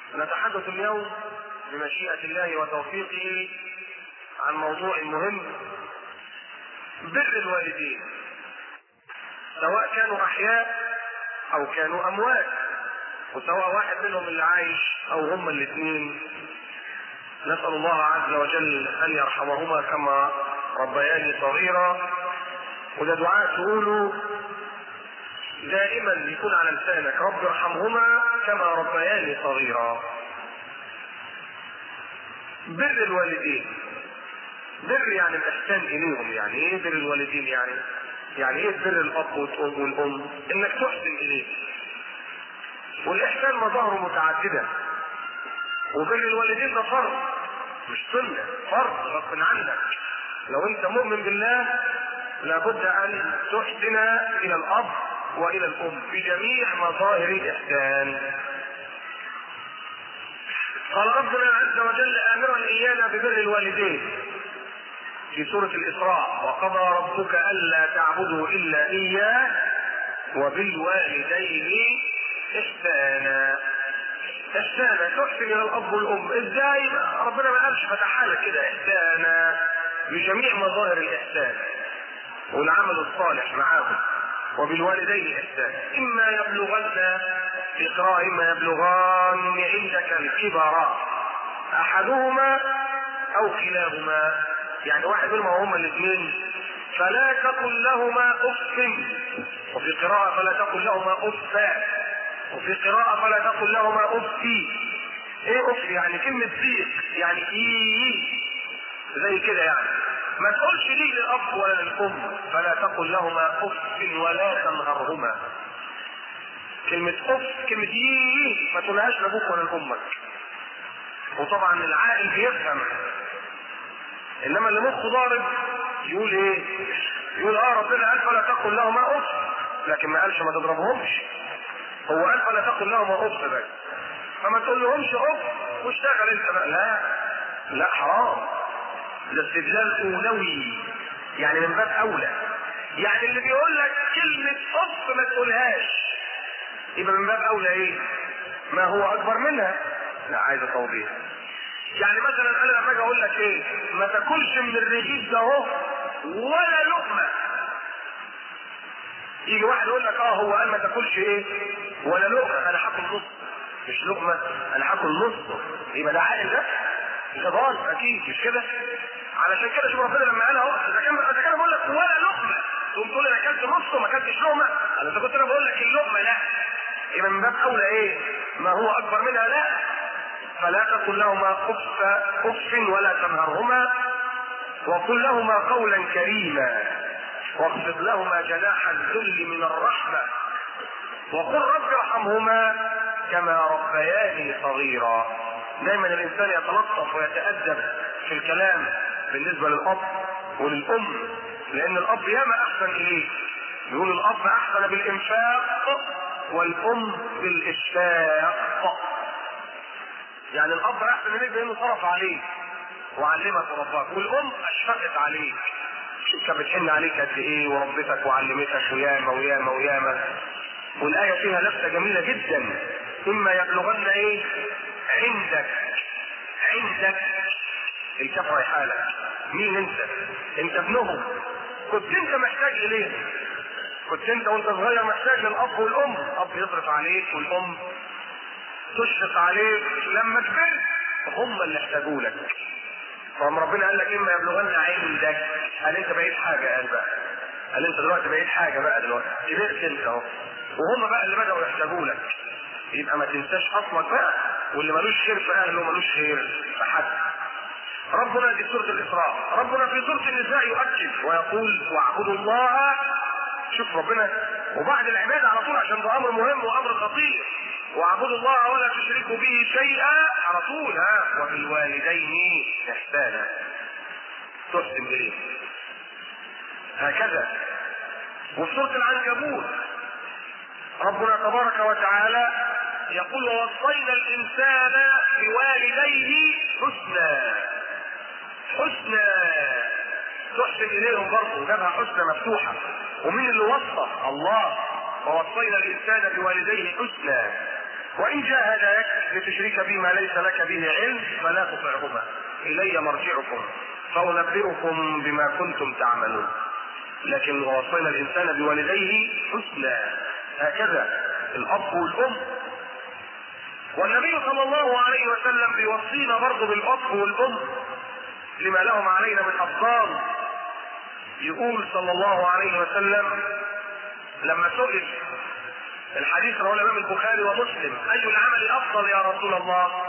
نتحدث اليوم بمشيئة الله وتوفيقه عن موضوع مهم بر الوالدين سواء كانوا أحياء أو كانوا أموات وسواء واحد منهم اللي عايش أو هما الاثنين نسأل الله عز وجل أن يرحمهما كما ربياني صغيرا وده دعاء تقوله دائما يكون على لسانك رب ارحمهما كما ربياني صغيرا بر الوالدين بر يعني الاحسان اليهم يعني ايه بر الوالدين يعني يعني ايه بر الاب والام انك تحسن اليه والاحسان مظاهره متعدده وبر الوالدين ده فرض مش سنه فرض غصب عنك لو انت مؤمن بالله لابد ان تحسن الى الاب والى الام في جميع مظاهر الاحسان قال ربنا عز وجل امرا ايانا ببر الوالدين في سورة الإسراء وقضى ربك ألا تعبدوا إلا إياه وبالوالدين إحسانا إحسانا تحسن إلى الأب والأم إزاي ربنا ما قالش فتحها لك كده إحسانا بجميع مظاهر الإحسان والعمل الصالح معاهم وبالوالدين إحسانا إما يبلغن في قراءة إما يبلغان عندك الكبر أحدهما أو كلاهما يعني واحد منهم هما الاثنين فلا تقل لهما اف وفي قراءة فلا تقل لهما افا وفي قراءة فلا تقل لهما افي ايه اف يعني كلمة زيق يعني ايه زي كده يعني ما تقولش دي للاب ولا للام فلا تقل لهما اف ولا تنهرهما كلمة اف كلمة ايه ما تقولهاش لابوك ولا لامك وطبعا العاقل بيفهم انما اللي مخه ضارب يقول ايه يقول اه ربنا قال فلا تقل لهما اف لكن ما قالش ما تضربهمش هو قال فلا تقل لهما اف بس فما تقول لهمش اف واشتغل انت بقى لا لا حرام ده استدلال اولوي يعني من باب اولى يعني اللي بيقول لك كلمة اف ما تقولهاش يبقى من باب اولى ايه ما هو اكبر منها لا عايز توضيح يعني مثلا انا لما اجي اقول لك ايه ما تاكلش من الرغيف ده اهو ولا لقمه يجي واحد يقول لك اه هو قال ما تاكلش ايه ولا لقمه انا هاكل نص مش لقمه انا هاكل نص يبقى ده عاقل ده ده ضال اكيد مش كده علشان كده شوف ربنا لما قال اهو اذا كان اذا كان بقول لك ولا لقمه تقوم تقول انا اكلت نص وما اكلتش لقمه انا اذا كنت انا بقول لك اللقمه لا يبقى من باب اولى ايه ما هو اكبر منها لا فلا تقل لهما اف اف ولا تنهرهما وقل لهما قولا كريما واخفض لهما جناح الذل من الرحمه وقل رب ارحمهما كما ربياني صغيرا دايما الانسان يتلطف ويتادب في الكلام بالنسبه للاب وللام لان الاب ياما احسن اليه يقول الاب احسن بالانفاق والام بالاشفاق يعني الاب احسن اليك بانه صرف عليك وعلمك ورباك والام اشفقت عليك شوف كانت بتحن عليك قد ايه وربتك وعلمتك وياما وياما وياما والايه فيها لفته جميله جدا اما يبلغن ايه عندك عندك الكاف رايحه لك مين انت انت ابنهم كنت انت محتاج اليهم كنت انت وانت صغير محتاج للاب والام اب يصرف عليك والام تشفق عليك لما كبرت هم اللي احتاجوا لك فهم ربنا قال لك اما يبلغن عندك قال انت بقيت حاجه قال بقى قال انت دلوقتي بقيت حاجه بقى دلوقتي كبرت انت اهو وهم بقى اللي بداوا يحتاجوا لك يبقى ما تنساش اصلك بقى واللي ملوش خير في اهله ملوش خير في حد ربنا في سوره الاسراء ربنا في سوره النساء يؤكد ويقول واعبدوا الله شوف ربنا وبعد العباده على طول عشان ده امر مهم وامر خطير واعبدوا الله ولا تشركوا به شيئا على طول ها وبالوالدين احسانا تحسن اليه هكذا وفي سوره العنكبوت ربنا تبارك وتعالى يقول ووصينا الانسان بوالديه حسنا حسنا تحسن اليهم برضه جابها حسنى مفتوحه ومين اللي وصى الله ووصينا الانسان بوالديه حسنا وان جاهداك لتشرك بي ما ليس لك به علم فلا تطعهما الي مرجعكم فانبئكم بما كنتم تعملون لكن ووصينا الانسان بوالديه حسنا هكذا الاب والام والنبي صلى الله عليه وسلم بيوصينا برضه بالاب والام لما لهم علينا من افضال يقول صلى الله عليه وسلم لما سئل الحديث رواه الامام البخاري ومسلم اي العمل افضل يا رسول الله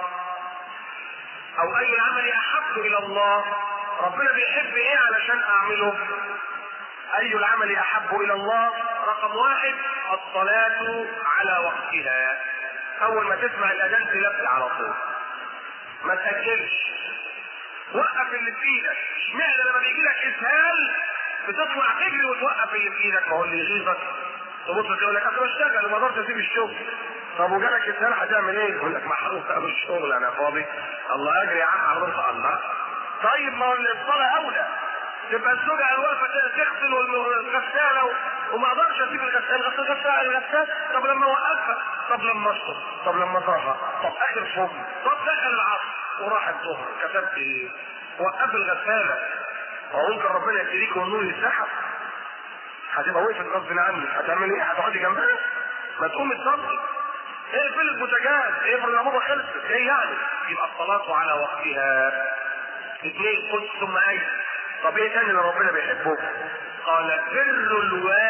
او اي العمل احب الى الله ربنا بيحب ايه علشان اعمله اي العمل احب الى الله رقم واحد الصلاة على وقتها اول ما تسمع الاذان تلبي على طول ما تاجلش وقف اللي في ايدك اشمعنى لما بيجي لك اسهال بتطلع تجري وتوقف اللي في ايدك ما هو اللي يغيظك تبص تقول لك انا بشتغل وما اقدرش اسيب الشغل طب وجالك اسهال هتعمل ايه؟ يقول لك محروق قوي الشغل انا فاضي الله اجري يا عم على مرسى الله طيب ما هو الصلاه اولى تبقى الزوجة واقفة تغسل الغسالة وما اقدرش اسيب الغسالة غسل الغسالة الغسالة طب لما اوقفها طب لما اشطب طب لما اطهر طب اخر فم طب دخل العصر وراح الظهر كتبت ايه؟ وقف الغسالة وممكن ربنا يبتليك والنور يسحب هتبقى وقفت غصب عنك هتعمل ايه؟ هتقعدي جنبها؟ ما تقومي تصلي اقفل البوتاجاز افرض العمومة خلصت ايه يعني؟ يبقى الصلاة على وقتها اثنين قلت ثم اي طب ايه تاني اللي ربنا بيحبه؟ قال بر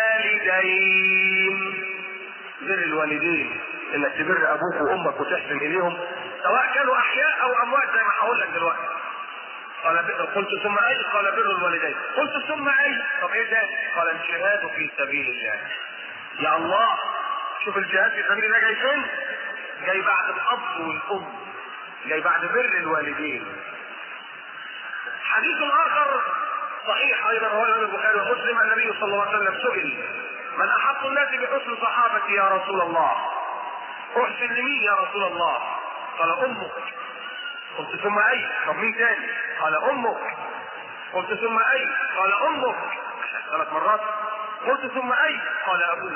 الوالدين بر الوالدين انك تبر ابوك وامك وتحسن اليهم سواء كانوا احياء او اموات زي ما هقول لك دلوقتي قال قلت ثم اي قال بر الوالدين قلت ثم اي طب ايه ده قال الجهاد في سبيل الله يا الله شوف الجهاد في سبيل الله جاي فين جاي بعد الاب والام جاي بعد بر الوالدين حديث اخر صحيح ايضا رواه الامام البخاري ومسلم النبي صلى الله عليه وسلم سئل من احق الناس بحسن صحابتي يا رسول الله احسن لمين يا رسول الله قال امك قلت ثم اي طب مين تاني قال امك قلت ثم اي قال امك ثلاث مرات قلت ثم اي قال ابوك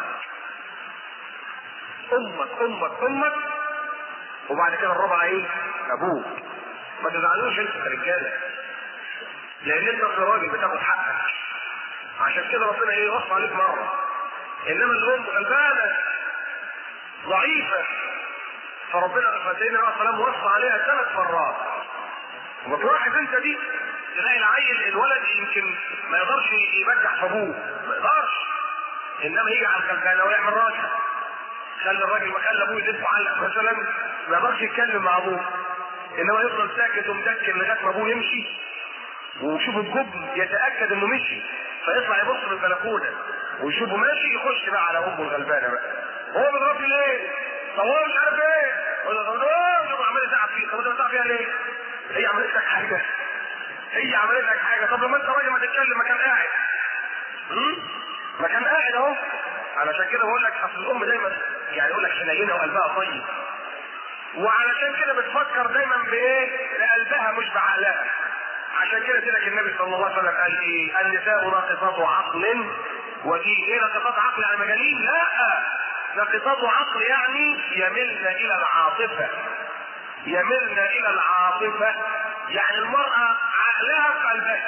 امك امك امك وبعد كده الرابعه ايه ابوك ما تزعلوش انت رجاله لان انت راجل بتاخد حقك عشان كده ربنا ايه يوصى عليك مره انما الام غلبانه ضعيفه فربنا فسيدنا عليه السلام وصى عليها ثلاث مرات وتلاحظ انت دي تلاقي العيل الولد يمكن ما يقدرش يبجح في ابوه ما يقدرش انما يجي على الغلبانه ويعمل راجل خلي الراجل وخلي ابوه يدفع علق مثلا ما يقدرش يتكلم مع ابوه انما يفضل ساكت ومدكن لغايه ما ابوه يمشي ويشوف الجبن يتاكد انه مشي فيطلع يبص في البلكونه ويشوفه ماشي يخش بقى على امه الغلبانه بقى هو بيضربني ليه؟ طب هو مش عارف ايه؟ ولا طب هو عمال يزعق فيه طب انت بتزعق فيها ليه؟ هي عملت لك حاجه هي عملت لك حاجه طب لما انت راجل ما تتكلم مكان قاعد مكان قاعد اهو علشان كده بقول لك اصل الام دايما يعني يقول لك حنينه وقلبها طيب وعلشان كده بتفكر دايما بايه؟ بقلبها مش بعقلها عشان كده سيدك النبي صلى الله عليه وسلم قال ايه؟ النساء ناقصات عقل ودين، ايه ناقصات عقل يعني مجانين؟ لا ناقصات عقل يعني يملن الى العاطفه. يملن الى العاطفه يعني المراه عقلها في قلبها.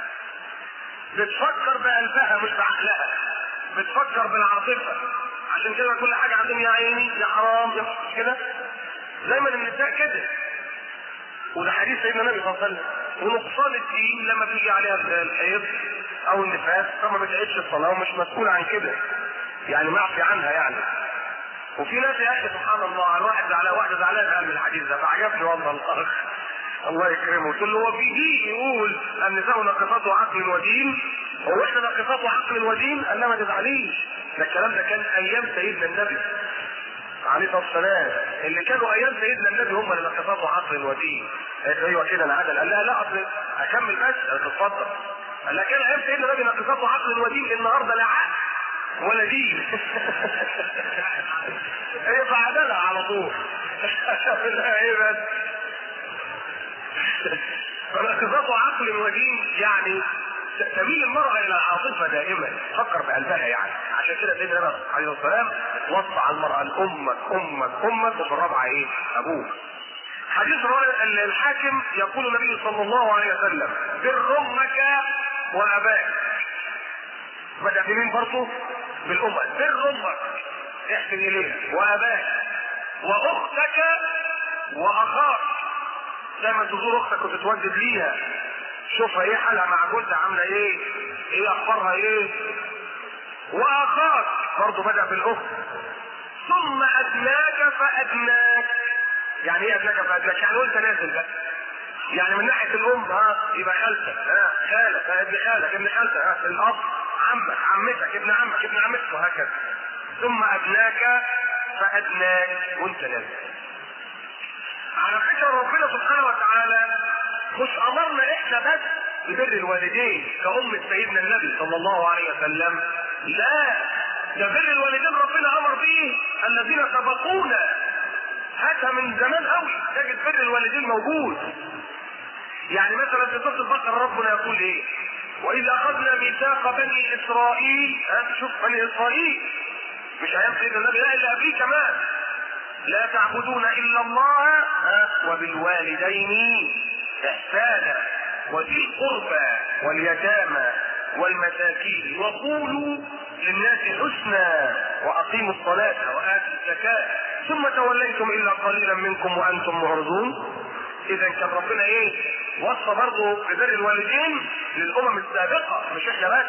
بتفكر بقلبها مش بعقلها. بتفكر بالعاطفه. عشان كده كل حاجه عندهم يا عيني يا حرام يا مش كده؟ دايما النساء كده. وده حديث سيدنا النبي صلى الله عليه وسلم. ونقصان الدين لما بيجي عليها الحيض او النفاس فما بتعيدش الصلاه ومش مسؤول عن كده يعني معفي عنها يعني وفي ناس يا اخي سبحان الله الواحد زعلان واحد زعلان قال من الحديث ده فعجبني والله الاخ الله يكرمه قلت له هو بيجي يقول النساء ناقصات عقل ودين هو احنا ناقصات عقل ودين قال لا ما تزعليش ده الكلام ده كان ايام سيدنا النبي عليه الصلاه والسلام اللي كانوا ايام سيدنا النبي هم اللي ناقصات عقل ودين قالت ايوه كده انا عدل قال لها لا اصل اكمل بس قالت اتفضل قال لها كان ايام سيدنا النبي ناقصات عقل ودين النهارده لا عقل ولا دين هي فعدلها على طول ايه بس فناقصات عقل ودين يعني تميل المرأة إلى العاطفة دائما فكر بقلبها يعني عشان كده سيدنا النبي عليه الصلاه والسلام وصى على المراه امك امك امك وفي الرابعه ايه؟ ابوك. حديث رواه الحاكم يقول النبي صلى الله عليه وسلم بر امك واباك. بدأ بمين برضه؟ بالأمة بر أمك احسن إليها وأباك وأختك وأخاك دايما تزور أختك وتتوجد ليها شوفها إيه حالها مع جوزها عاملة إيه؟ إيه أخبارها إيه؟ وأخاك برضه بدأ بالأخت ثم أدناك فأدناك يعني إيه أدناك فأدناك؟ يعني وأنت نازل بقى يعني من ناحية الأم ها يبقى خالتك ها خالك ها ابن خالك ابن خالتك ها الأب عمك عمتك ابن عمك ابن عمتك وهكذا ثم ادناك فادناك وانت نازل على فكره ربنا سبحانه وتعالى مش امرنا احنا بس ببر الوالدين كأمة سيدنا النبي صلى الله عليه وسلم لا ده بر الوالدين ربنا امر به الذين سبقونا هاتها من زمان قوي تجد بر الوالدين موجود يعني مثلا في سوره البقره ربنا يقول ايه واذ اخذنا ميثاق بني اسرائيل ها شوف بني اسرائيل مش ايام سيدنا النبي لا اللي قبليه كمان لا تعبدون الا الله ها وبالوالدين احسانا وذي القربى واليتامى والمساكين وقولوا للناس حسنا واقيموا الصلاه واتوا الزكاه ثم توليتم الا قليلا منكم وانتم معرضون اذا كان ربنا ايه وصى برضه ببر الوالدين للامم السابقه مش احنا بس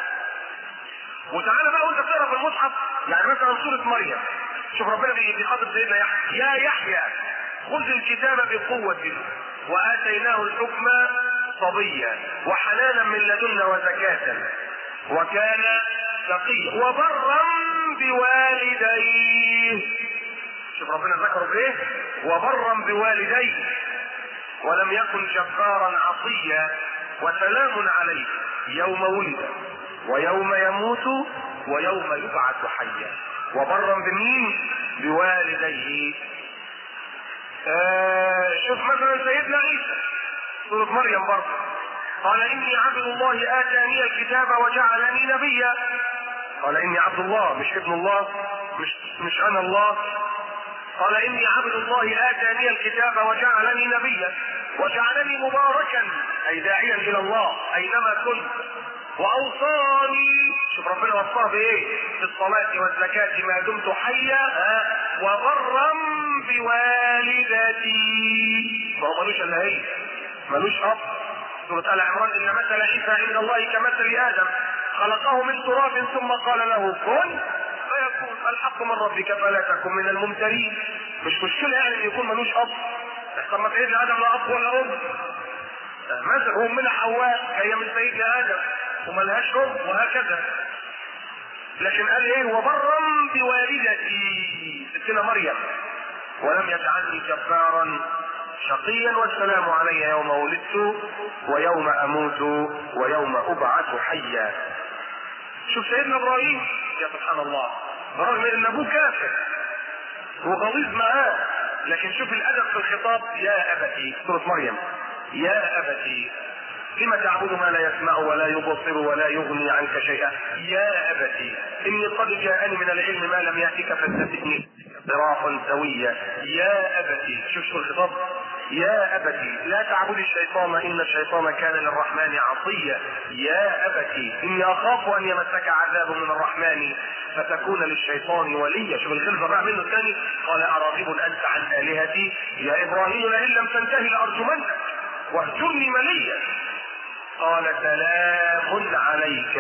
وتعالى بقى وانت بتقرا في المصحف يعني مثلا سوره مريم شوف ربنا بيخاطب سيدنا يحيى يا يحيى خذ الكتاب بقوة وآتيناه الحكم صبيا وحنانا من لدنا وزكاة وكان تقيا وبرا بوالديه شوف ربنا ذكره بايه وبرا بوالديه ولم يكن جبارا عصيا وسلام عليه يوم ولد ويوم يموت ويوم يبعث حيا وبرا بمين بوالديه آه شوف مثلا سيدنا عيسى سورة مريم برضه قال إني عبد الله آتاني الكتاب وجعلني نبيا قال إني عبد الله مش ابن الله مش مش أنا الله قال إني عبد الله آتاني الكتاب وجعلني نبيا وجعلني مباركا أي داعيا إلى الله أينما كنت واوصاني شوف ربنا وصاه بايه بالصلاة والزكاة ما دمت حيا ها وبرا بوالدتي ما هو ملوش الا هي ملوش اب سورة آل عمران إن مثل عيسى عند الله كمثل آدم خلقه من تراب ثم قال له كن فيكون الحق من ربك فلا تكن من الممترين مش مشكلة يعني إن يكون ملوش أب طب ما سيدنا آدم لا أب ولا أم مثل أمنا حواء هي من سيدنا آدم وملهاش ام وهكذا لكن قال ايه وبرا بوالدتي ستنا مريم ولم يجعلني جبارا شقيا والسلام علي يوم ولدت ويوم اموت ويوم ابعث حيا شوف سيدنا ابراهيم يا سبحان الله برغم ان ابوه كافر وغليظ معاه لكن شوف الادب في الخطاب يا ابتي سوره مريم يا ابتي لم تعبد ما لا يسمع ولا يبصر ولا يغني عنك شيئا يا أبتي إني قد جاءني من العلم ما لم يأتك فاتبعني صراطا سويا يا أبتي شوف شو الخطاب يا أبتي لا تعبد الشيطان إن الشيطان كان للرحمن عصيا يا أبتي إني أخاف أن يمسك عذاب من الرحمن فتكون للشيطان وليا شوف الخلفة بقى منه الثاني قال أراغب أنت عن آلهتي يا إبراهيم لئن لم تنتهي لأرجمنك واهجرني مليا قال سلام عليك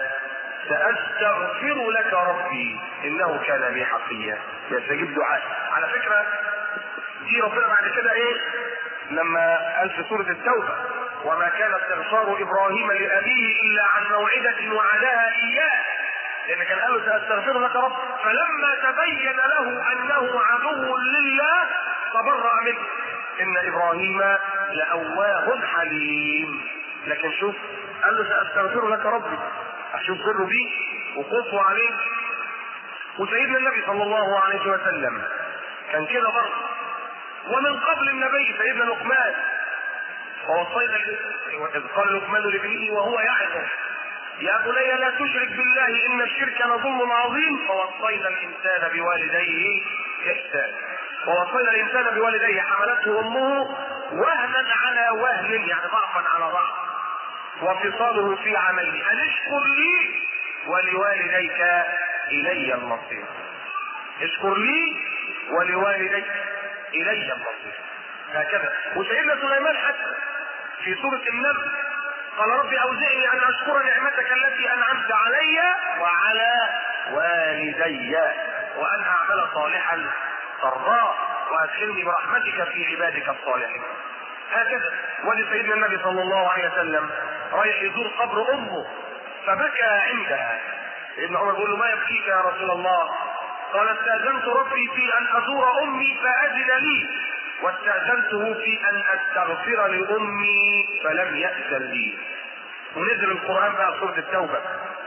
سأستغفر لك ربي إنه كان بي حفيا يستجيب دعاء على فكرة دي ربنا بعد كده إيه لما قال في سورة التوبة وما كان استغفار إبراهيم لأبيه إلا عن موعدة وعدها إياه لأن كان قال له سأستغفر لك رب فلما تبين له أنه عدو لله تبرأ منه إن إبراهيم لأواه حليم لكن شوف قال له ساستغفر لك ربي اشوف بره بيه وخوفه عليه وسيدنا النبي صلى الله عليه وسلم كان كده برضه ومن قبل النبي سيدنا لقمان ووصينا اذ قال لقمان لابنه وهو يعظه يا بني لا تشرك بالله ان الشرك لظلم عظيم ووصينا الانسان بوالديه احسانا ووصينا الانسان بوالديه حملته امه وهنا على وهن يعني ضعفا على ضعف وفصاله في عمين ان اشكر لي ولوالديك الي المصير اشكر لي ولوالديك الي المصير هكذا وسيدنا سليمان حتى في سورة النمل قال رب اوزعني ان اشكر نعمتك التي انعمت علي وعلى والدي وان اعمل صالحا ترضاه وادخلني برحمتك في عبادك الصالحين هكذا ولسيدنا النبي صلى الله عليه وسلم رايح يزور قبر امه فبكى عندها ابن عمر بيقول له ما يبكيك يا رسول الله قال استاذنت ربي في ان ازور امي فاذن لي واستاذنته في ان استغفر لامي فلم ياذن لي ونزل القران بقى سوره التوبه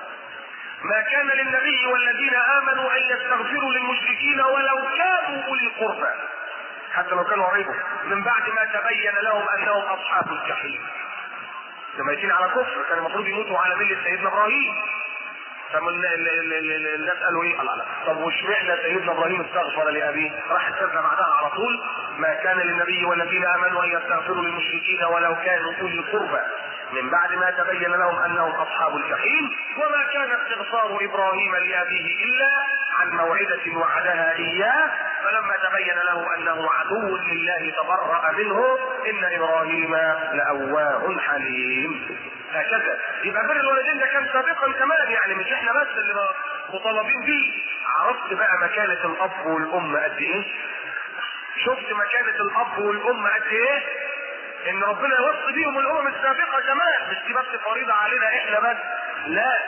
ما كان للنبي والذين امنوا ان يستغفروا للمشركين ولو كانوا اولي قربى حتى لو كانوا قريبهم من بعد ما تبين لهم انهم اصحاب الجحيم لما يجين على كفر كان المفروض يموتوا على مله سيدنا ابراهيم فمن الناس قالوا ايه؟ الله لا طب واشمعنى سيدنا ابراهيم استغفر لابيه؟ راح استاذن بعدها على طول ما كان للنبي والذين امنوا ان يستغفروا للمشركين ولو كانوا اولي قربى من بعد ما تبين لهم انهم اصحاب الجحيم وما كان استغفار ابراهيم لابيه الا عن موعده وعدها اياه فلما تبين له انه عدو لله تبرأ منه ان ابراهيم لاواه حليم هكذا يبقى بر الوالدين ده كان سابقا كمان يعني مش احنا بس اللي مطالبين بيه عرفت بقى مكانة الاب والام قد ايه شفت مكانة الاب والام قد ايه ان ربنا يوصي بيهم الامم السابقة كمان مش دي بس فريضة علينا احنا بس لا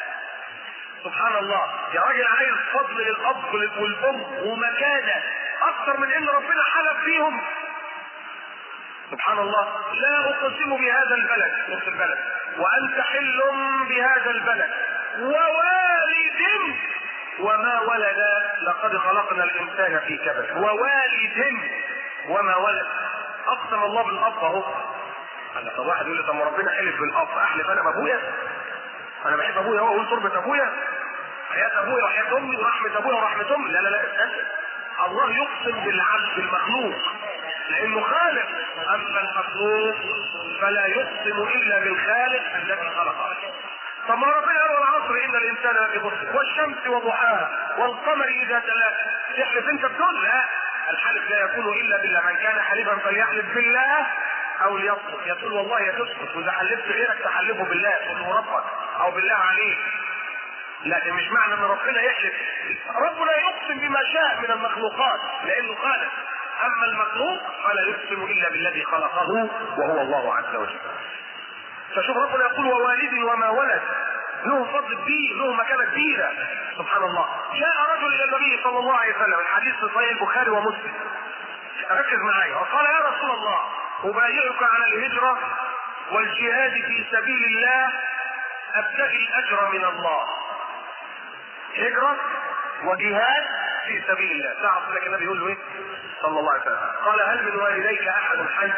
سبحان الله يا راجل عايز فضل للاب والام ومكانة اكثر من ان ربنا حلف فيهم سبحان الله لا اقسم بهذا البلد نفس البلد وانت حل بهذا البلد ووالد وما ولد لقد خلقنا الانسان في كبد ووالد وما ولد اقسم الله بالاب اهو انا طب واحد يقول لي طب ما ربنا حلف بالاب احلف انا بابويا انا بحب ابويا هو اقول تربه ابويا حياه ابويا وحياه امي ورحمه ابويا ورحمه امي لا لا لا استنى الله يقسم بالعبد بالمخلوق لانه خالق اما المخلوق فلا يقسم الا بالخالق الذي خلقه طب ما ربنا قال والعصر ان الانسان لفي خسر والشمس وضحاها والقمر اذا تلاها تحلف انت بتقول لا الحلف لا يكون الا بالله من كان حليفا فليحلف بالله او ليصمت يقول والله يا تسكت واذا حلفت غيرك تحلفه بالله تقول له ربك او بالله عليك لكن مش معنى ان ربنا يحلف ربنا يقسم بما شاء من المخلوقات لانه خالق اما المخلوق فلا يقسم الا بالذي خلقه وهو الله عز وجل فشوف ربنا يقول ووالد وما ولد له فضل كبير له مكانه كبيره سبحان الله جاء رجل الى النبي صلى الله عليه وسلم الحديث في صحيح البخاري ومسلم ركز معايا وقال يا رسول الله ابايعك على الهجره والجهاد في سبيل الله ابتغي الاجر من الله هجره وجهاد في سبيل الله تعرف لك النبي يقول له ايه صلى الله عليه وسلم قال هل من والديك احد حي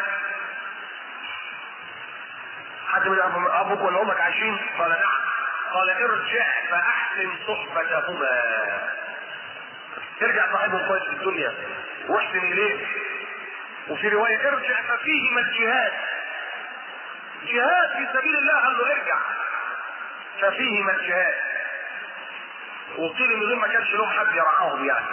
حد من ابوك ولا امك عايشين قال نعم قال ارجع فاحسن صحبتهما ارجع صاحبهم كويس في الدنيا واحسن اليه وفي روايه ارجع ففيهما الجهاد جهاد في سبيل الله قال له ارجع ففيهما الجهاد وقيل من غير ما كانش له حد يرعاهم يعني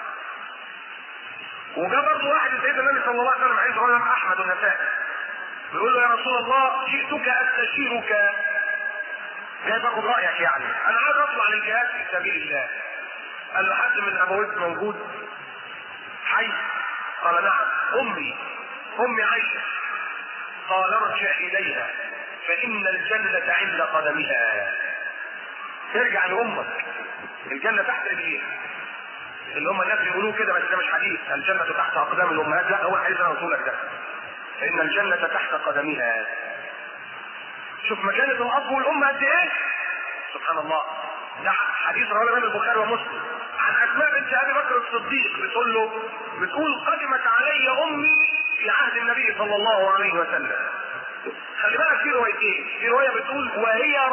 وجاء برضه واحد سيدنا النبي صلى الله عليه وسلم عايز رجل احمد النسائي بيقول له يا رسول الله جئتك استشيرك جاي باخد رايك يعني انا عايز اطلع للجهاد في سبيل الله قال له حد من ابويك موجود حي قال نعم امي امي عايشه قال ارجع اليها فان الجنه عند قدمها ارجع لامك الجنه تحت رجليها اللي هم الناس بيقولوه كده بس ده مش حديث الجنه تحت اقدام الامهات لا هو الحديث انا قلت لك ده فان الجنه تحت قدمها شوف مكانة الأب والأم قد إيه؟ سبحان الله. ده حديث رواه الإمام البخاري ومسلم عن أسماء بنت أبي بكر الصديق بتقول له بتقول قدمت علي أمي في عهد النبي صلى الله عليه وسلم. خلي بالك في روايتين، في رواية بتقول وهي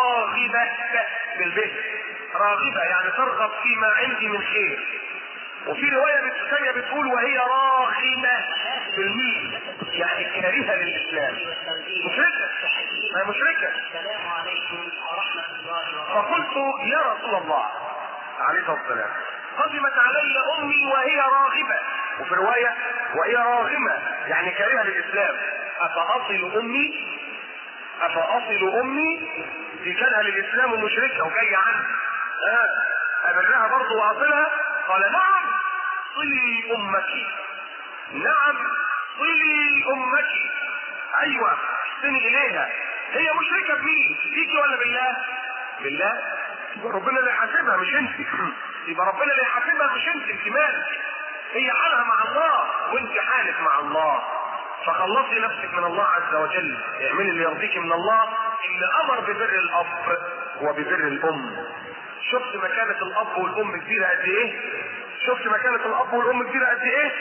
راغبة بالبه راغبة يعني ترغب فيما عندي من خير وفي رواية ثانية بتقول وهي راغمة بالميم يعني كارهة للإسلام مشركة ما هي مشركة السلام عليكم ورحمة الله وبركاته فقلت يا رسول الله عليه الصلاة والسلام قدمت علي أمي وهي راغبة وفي رواية وهي راغمة يعني كارهة للإسلام أفأصل أمي أفأصل أمي دي كانها للإسلام ومشركة وجاية عني آه أبرها برضه وأصلها قال نعم صلي أمك نعم صلي أمك أيوة احسني إليها هي مشركة بمين؟ فيكي ولا بالله؟ بالله يبقى ربنا اللي يحاسبها مش انت يبقى ربنا اللي يحاسبها مش انت انت مالك هي حالها مع الله وانت حالك مع الله فخلصي نفسك من الله عز وجل اعملي اللي يرضيك من الله اللي امر ببر الاب وببر الام شفت مكانة الاب والام كبيرة قد ايه شفت مكانة الاب والام كبيرة قد ايه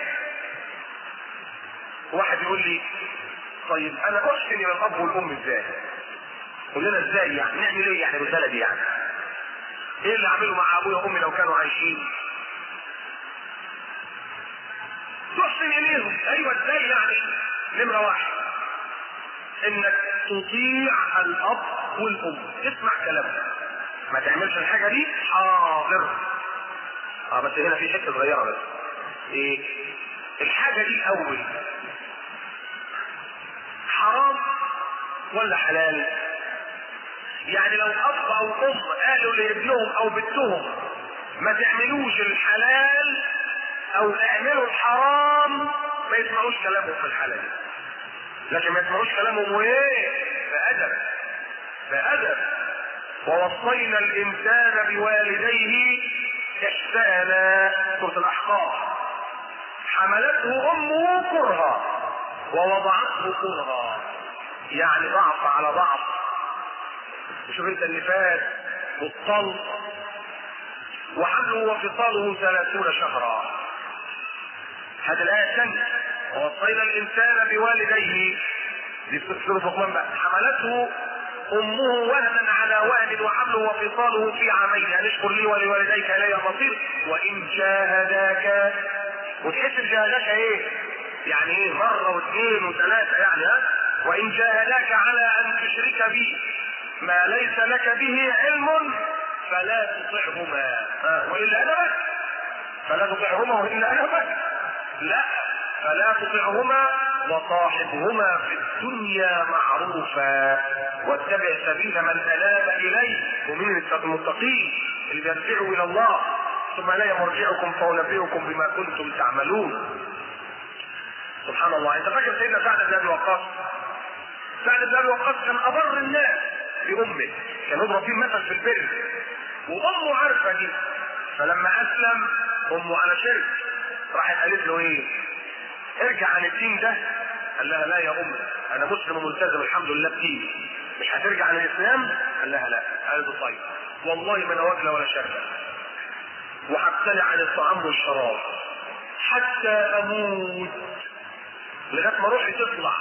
واحد يقول لي طيب انا احسن الى الاب والام ازاي قول لنا ازاي يعني نعمل ايه يعني بالرساله دي يعني ايه اللي اعمله مع ابويا وامي لو كانوا عايشين تحسن اليهم ايوه ازاي يعني نمره واحد انك تطيع الاب والام اسمع كلامهم ما تعملش الحاجه دي حاضر اه بس هنا في حته صغيره بس ايه الحاجه دي الاول حرام ولا حلال يعني لو اب او ام قالوا لابنهم او بنتهم ما تعملوش الحلال او اعملوا الحرام ما يسمعوش كلامهم في الحلال لكن ما يسمعوش كلامهم وايه بادب بادب ووصينا الانسان بوالديه احسانا سوره الاحقاف حملته امه كرها ووضعته كرها يعني ضعف على ضعف شوف انت النفاس والطلق وحمله وفصاله ثلاثون شهرا هذه الآية الثانية ووصينا الإنسان بوالديه دي في سورة لقمان بقى حملته أمه وهنا على وهن وحمله وفصاله في عامين أن اشكر لي ولوالديك إلي المصير وإن جاهداك وتحس بجاهداك إيه؟ يعني إيه مرة واثنين وثلاثة يعني ها؟ وإن جاهداك على أن تشرك بي ما ليس لك به علم فلا تطعهما آه. وإلا أدبك فلا تطعهما وإلا أدبك لا فلا تطعهما وصاحبهما في الدنيا معروفا واتبع سبيل من أناب إليه ومن المتقين اللي بيرجعوا إلى الله ثم لا مرجعكم فأنبئكم بما كنتم تعملون سبحان الله انت فاكر سيدنا سعد بن ابي وقاص سعد بن ابي وقاص كان ابر الناس بامه كان يضرب فيه مثل في البر وامه عارفه دي فلما اسلم امه على شرك راحت قالت له ايه ارجع عن الدين ده قال لها لا يا امي انا مسلم ملتزم الحمد لله بديني مش هترجع عن الاسلام قال لها لا قالت له طيب والله ما انا واكله ولا شاربه وهبتلع عن الطعام والشراب حتى اموت لغايه ما روحي تطلع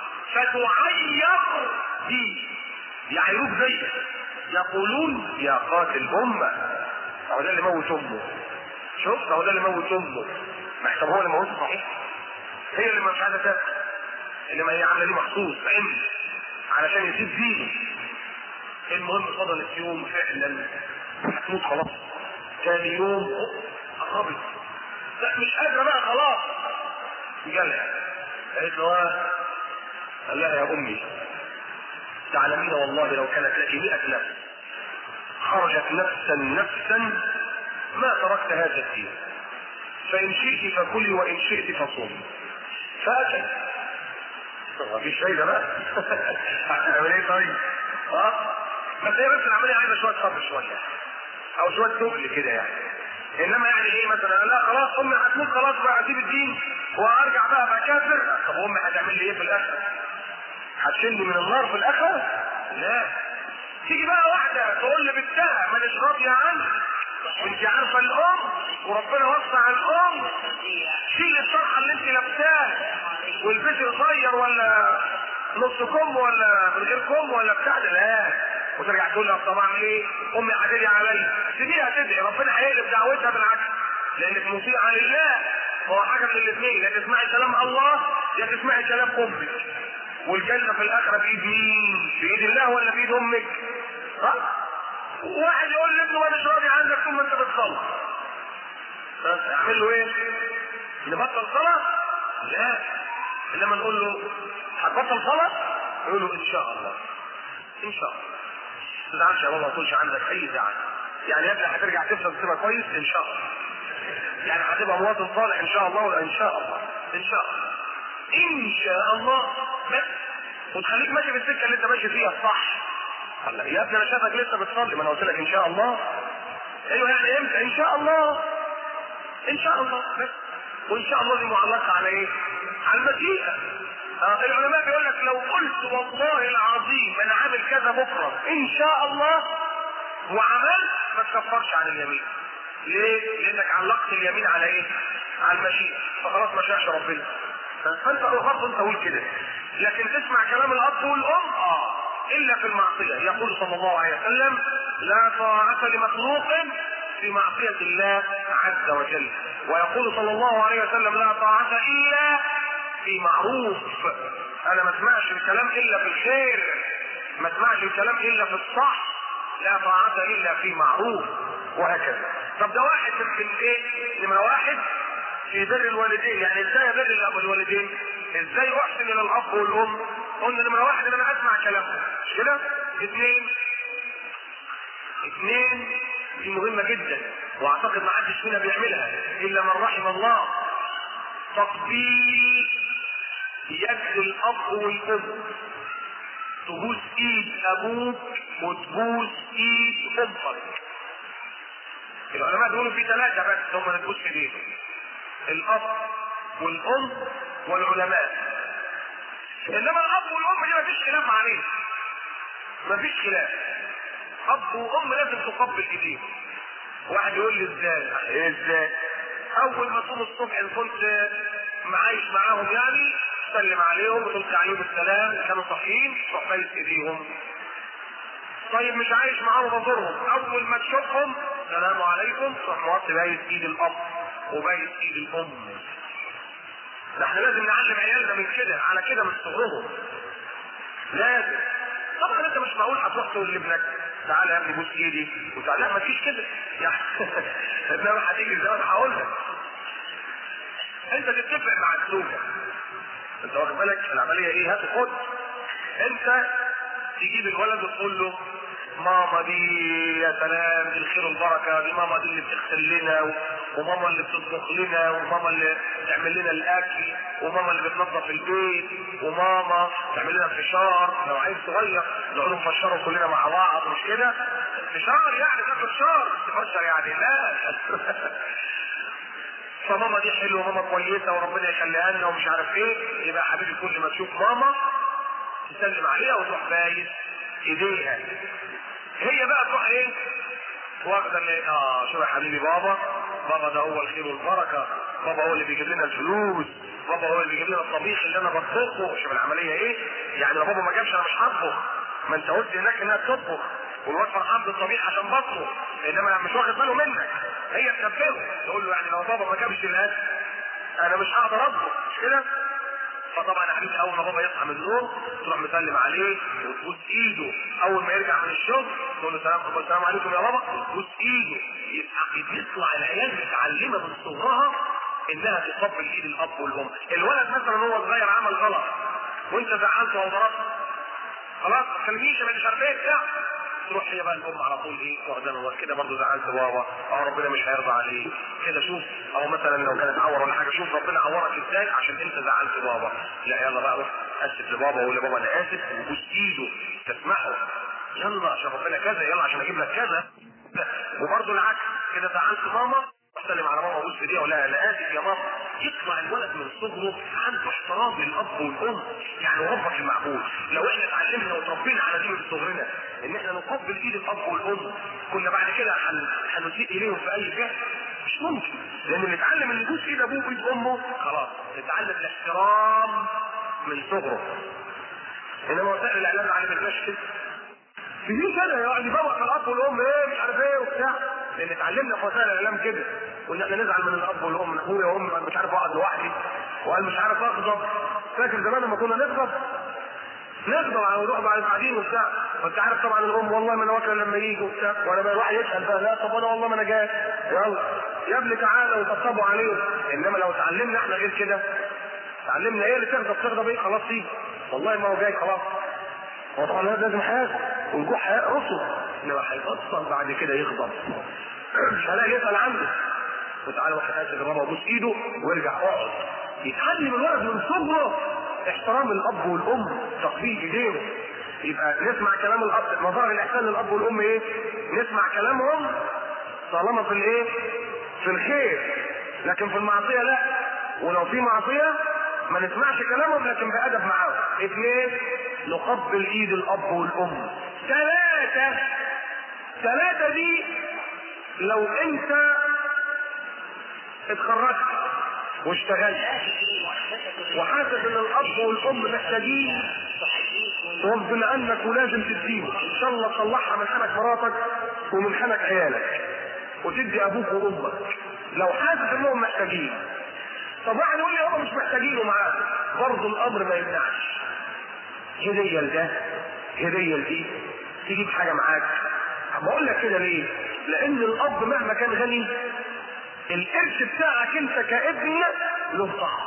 فتعير بي يعيروك زي يقولون يا قاتل امه هو ده اللي موت امه شوف هو ده اللي موت امه ما طب هو اللي موته صحيح هي اللي مش عايزه تاكل انما هي عامله دي مخصوص علم علشان يسيب دينه المهم فضلت يوم فعلا هتموت خلاص ثاني يوم قربت لا مش قادره بقى خلاص جالها قالت له اه قال لها يا امي تعلمين والله لو كانت لك مئة نفس خرجت نفسا نفسا ما تركت هذا الدين فإن شئت فكلي وإن شئت فصومي فأكل مفيش فايدة بقى هتعمل ايه طيب؟ اه بس هي بس العملية عايزة شوية صبر شوية أو شوية تقل كده يعني انما يعني ايه مثلا لا خلاص امي هتموت خلاص بقى اسيب الدين وارجع بقى ابقى كافر طب امي هتعمل لي ايه في الاخر؟ هتشيلني من النار في الاخره؟ لا تيجي بقى واحده تقول لبنتها مانيش راضيه عنك وانت عارفه الام وربنا وصى على الام شيل الطرحه اللي انت لابساها والبسي قصير ولا نص كم ولا من غير كم ولا بتاع ده لا وترجع تقول لها طب اعمل ايه؟ امي هتدعي عليا سيبيها تدعي ربنا هيقلب دعوتها بالعكس لانك مطيعه لله هو حاجه من الاثنين يا تسمعي كلام الله يا تسمعي كلام امك والجنه في الاخره بايد مين؟ بايد الله ولا بايد امك؟ ها؟ واحد يقول لابنه انا مش راضي عنك طول ما انت بتصلي بس اعمل له ايه؟ نبطل صلاه؟ لا انما نقول له هتبطل صلاه؟ يقول له ان شاء الله ان شاء الله ما تزعلش يا بابا ما يكونش عندك اي زعل يعني يا ابني هترجع تفهم تبقى كويس ان شاء الله يعني هتبقى مواطن صالح ان شاء الله ولا ان شاء الله ان شاء الله ان شاء الله بس وتخليك ماشي في السكه اللي انت ماشي فيها الصح الله يا ابني انا شايفك لسه بتصلي ما انا قلت لك ان شاء الله ايوه يعني امتى ان شاء الله ان شاء الله بس وان شاء الله دي معلقه على ايه؟ على المشيئه آه العلماء بيقول لك لو قلت والله العظيم انا عامل كذا بكره ان شاء الله وعملت ما تكفرش عن اليمين ليه؟ لانك علقت اليمين على ايه؟ على المشيئه فخلاص ما شاءش ربنا فانت برضه انت قول كده لكن تسمع كلام الاب والام اه الا في المعصيه يقول صلى الله عليه وسلم لا طاعه لمخلوق في معصيه الله عز وجل ويقول صلى الله عليه وسلم لا طاعه الا في معروف انا ما اسمعش الكلام الا في الخير ما اسمعش الكلام الا في الصح لا طاعه الا في معروف وهكذا طب ده واحد من ايه نمره واحد في بر الوالدين يعني ازاي بر الاب والوالدين ازاي احسن الى الاب والام قلنا نمره واحد ان انا اسمع كلامهم مش كده اثنين اثنين دي مهمه جدا واعتقد ما حدش فينا بيعملها الا من رحم الله تقبيل يد الاب والام تبوس ايد ابوك وتبوس ايد امك العلماء بيقولوا في ثلاثه بس هم اللي تبوس ايديهم الاب والام والعلماء انما الاب والام دي مفيش خلاف عليه مفيش خلاف اب وام لازم تقبل ايديهم واحد يقول لي ازاي ازاي اول ما تقوم الصبح ان كنت معايش معاهم يعني تسلم عليهم وتلقي عليهم السلام كانوا صحيين تروح بايس ايديهم طيب مش عايش معاهم بزورهم اول ما تشوفهم السلام عليكم تروح موطي بايس ايد الاب وبايس ايد الام ده احنا لازم نعلم عيالنا من كده على كده من صغرهم لازم طبعا انت مش معقول هتروح تقول لابنك تعالى يا ابني بوس ايدي وتعالى لا مفيش كده يعني انما هتيجي الزمن هقول لك انت تتفق مع الزوجه انت واخد بالك العمليه ايه هات خد انت تجيب الولد وتقول له ماما دي يا سلام دي الخير والبركه دي ماما دي اللي بتغسل لنا وماما اللي بتطبخ لنا وماما اللي تعمل لنا الاكل وماما اللي بتنظف البيت وماما تعمل لنا فشار لو عايز صغير نقعد نفشره كلنا مع بعض مش كده فشار يعني ده فشار تفشر يعني لا فماما دي حلوه ماما كويسه وربنا يخليها لنا ومش عارف ايه يبقى يا حبيبي كل ما تشوف ماما تسلم عليها وتروح بايس ايديها هي بقى تروح ايه واخده اللي اه شوف يا حبيبي بابا بابا ده هو الخير والبركه بابا هو اللي بيجيب لنا الفلوس بابا هو اللي بيجيب لنا الطبيخ اللي انا بطبخه شوف العمليه ايه يعني لو بابا ما جابش انا مش هطبخ ما انت قلت هناك انها بتطبخ والواد فرحان بالطبيخ عشان بطنه انما مش واخد باله منك هي تنبهه تقول له يعني لو بابا ما جابش الاكل انا مش هقدر اطبخ مش كده فطبعا يا حبيبي اول ما بابا يصحى من النوم تروح مسلم عليه وتبوس ايده اول ما يرجع من الشغل تقول له سلام السلام عليكم يا بابا وتبوس ايده يبقى بيطلع العيال متعلمه من صغرها انها تقبل ايد الاب والام الولد مثلا وهو صغير عمل غلط وانت زعلته وضربته خلاص ما تكلمنيش مش عارف ايه بتاع تروح هي بقى الام على طول ايه واخدان هو كده برضه زعلت بابا اه ربنا مش هيرضى عليه كده شوف او مثلا لو كانت عور ولا حاجه شوف ربنا عورك ازاي عشان انت زعلت بابا لا يلا بقى روح اسف لبابا وقول لبابا انا اسف وبوس ايده تسمحه يلا عشان ربنا كذا يلا عشان اجيب لك كذا وبرضه العكس كده زعلت ماما سلم على ماما وبوس ايديها ولا انا اسف يا ماما يطلع الولد من صغره عنده احترام للاب والام يعني ربك المعبود لو احنا اتعلمنا وتربينا على دي من صغرنا ان احنا نقبل ايد الاب والام كنا بعد كده هنسيء اليهم في اي فعل مش ممكن لان اللي اتعلم ان يبوس ايد ابوه وايد امه خلاص اتعلم الاحترام من صغره انما وسائل الاعلام العالميه مش كده في كده يقعد يبوق في الاب والام ايه مش عارف ايه وبتاع لان اتعلمنا في وسائل الاعلام كده قلنا احنا نزعل من الاب والام من ابويا وامي مش عارف اقعد لوحدي وقال مش عارف اغضب فاكر زمان لما كنا نغضب نغضب على نروح بعد قاعدين وبتاع فانت عارف طبعا الام والله ما انا واكله لما يجي وبتاع وانا بقى الواحد يسال بقى لا طب انا والله ما انا جاي يلا يا ابني تعالى وطبطبوا عليه انما لو اتعلمنا احنا غير كده اتعلمنا ايه اللي تغضب تغضب ايه خلاص سيب والله ما هو جاي خلاص هو طبعا الواد لازم حياته والجوع هيقرصه انما هيبطل بعد كده يغضب مش هلاقي يسال عنه وتعالى واحد عايز يجربها وبوس ايده ويرجع اقعد يتعلم الولد من صغره احترام الاب والام تقبيل ايديهم يبقى نسمع كلام الاب مظاهر الاحسان للاب والام ايه؟ نسمع كلامهم طالما في الايه؟ في الخير لكن في المعصيه لا ولو في معصيه ما نسمعش كلامهم لكن بأدب معاهم اثنين نقبل ايد الاب والام ثلاثة ثلاثة دي لو انت اتخرجت واشتغلت وحاسس ان الاب والام محتاجين تقوم بما انك لازم تديهم ان شاء الله تطلعها من حنك مراتك ومن حنك عيالك وتدي ابوك وامك لو حاسس انهم محتاجين طب واحد يقول لي هم مش محتاجينه معاك برضه الامر ما يمنعش هديه لده هديه لدي تجيب حاجه معاك بقول لك كده ليه؟ لان الاب مهما كان غني القرش بتاعك انت كابن له طعم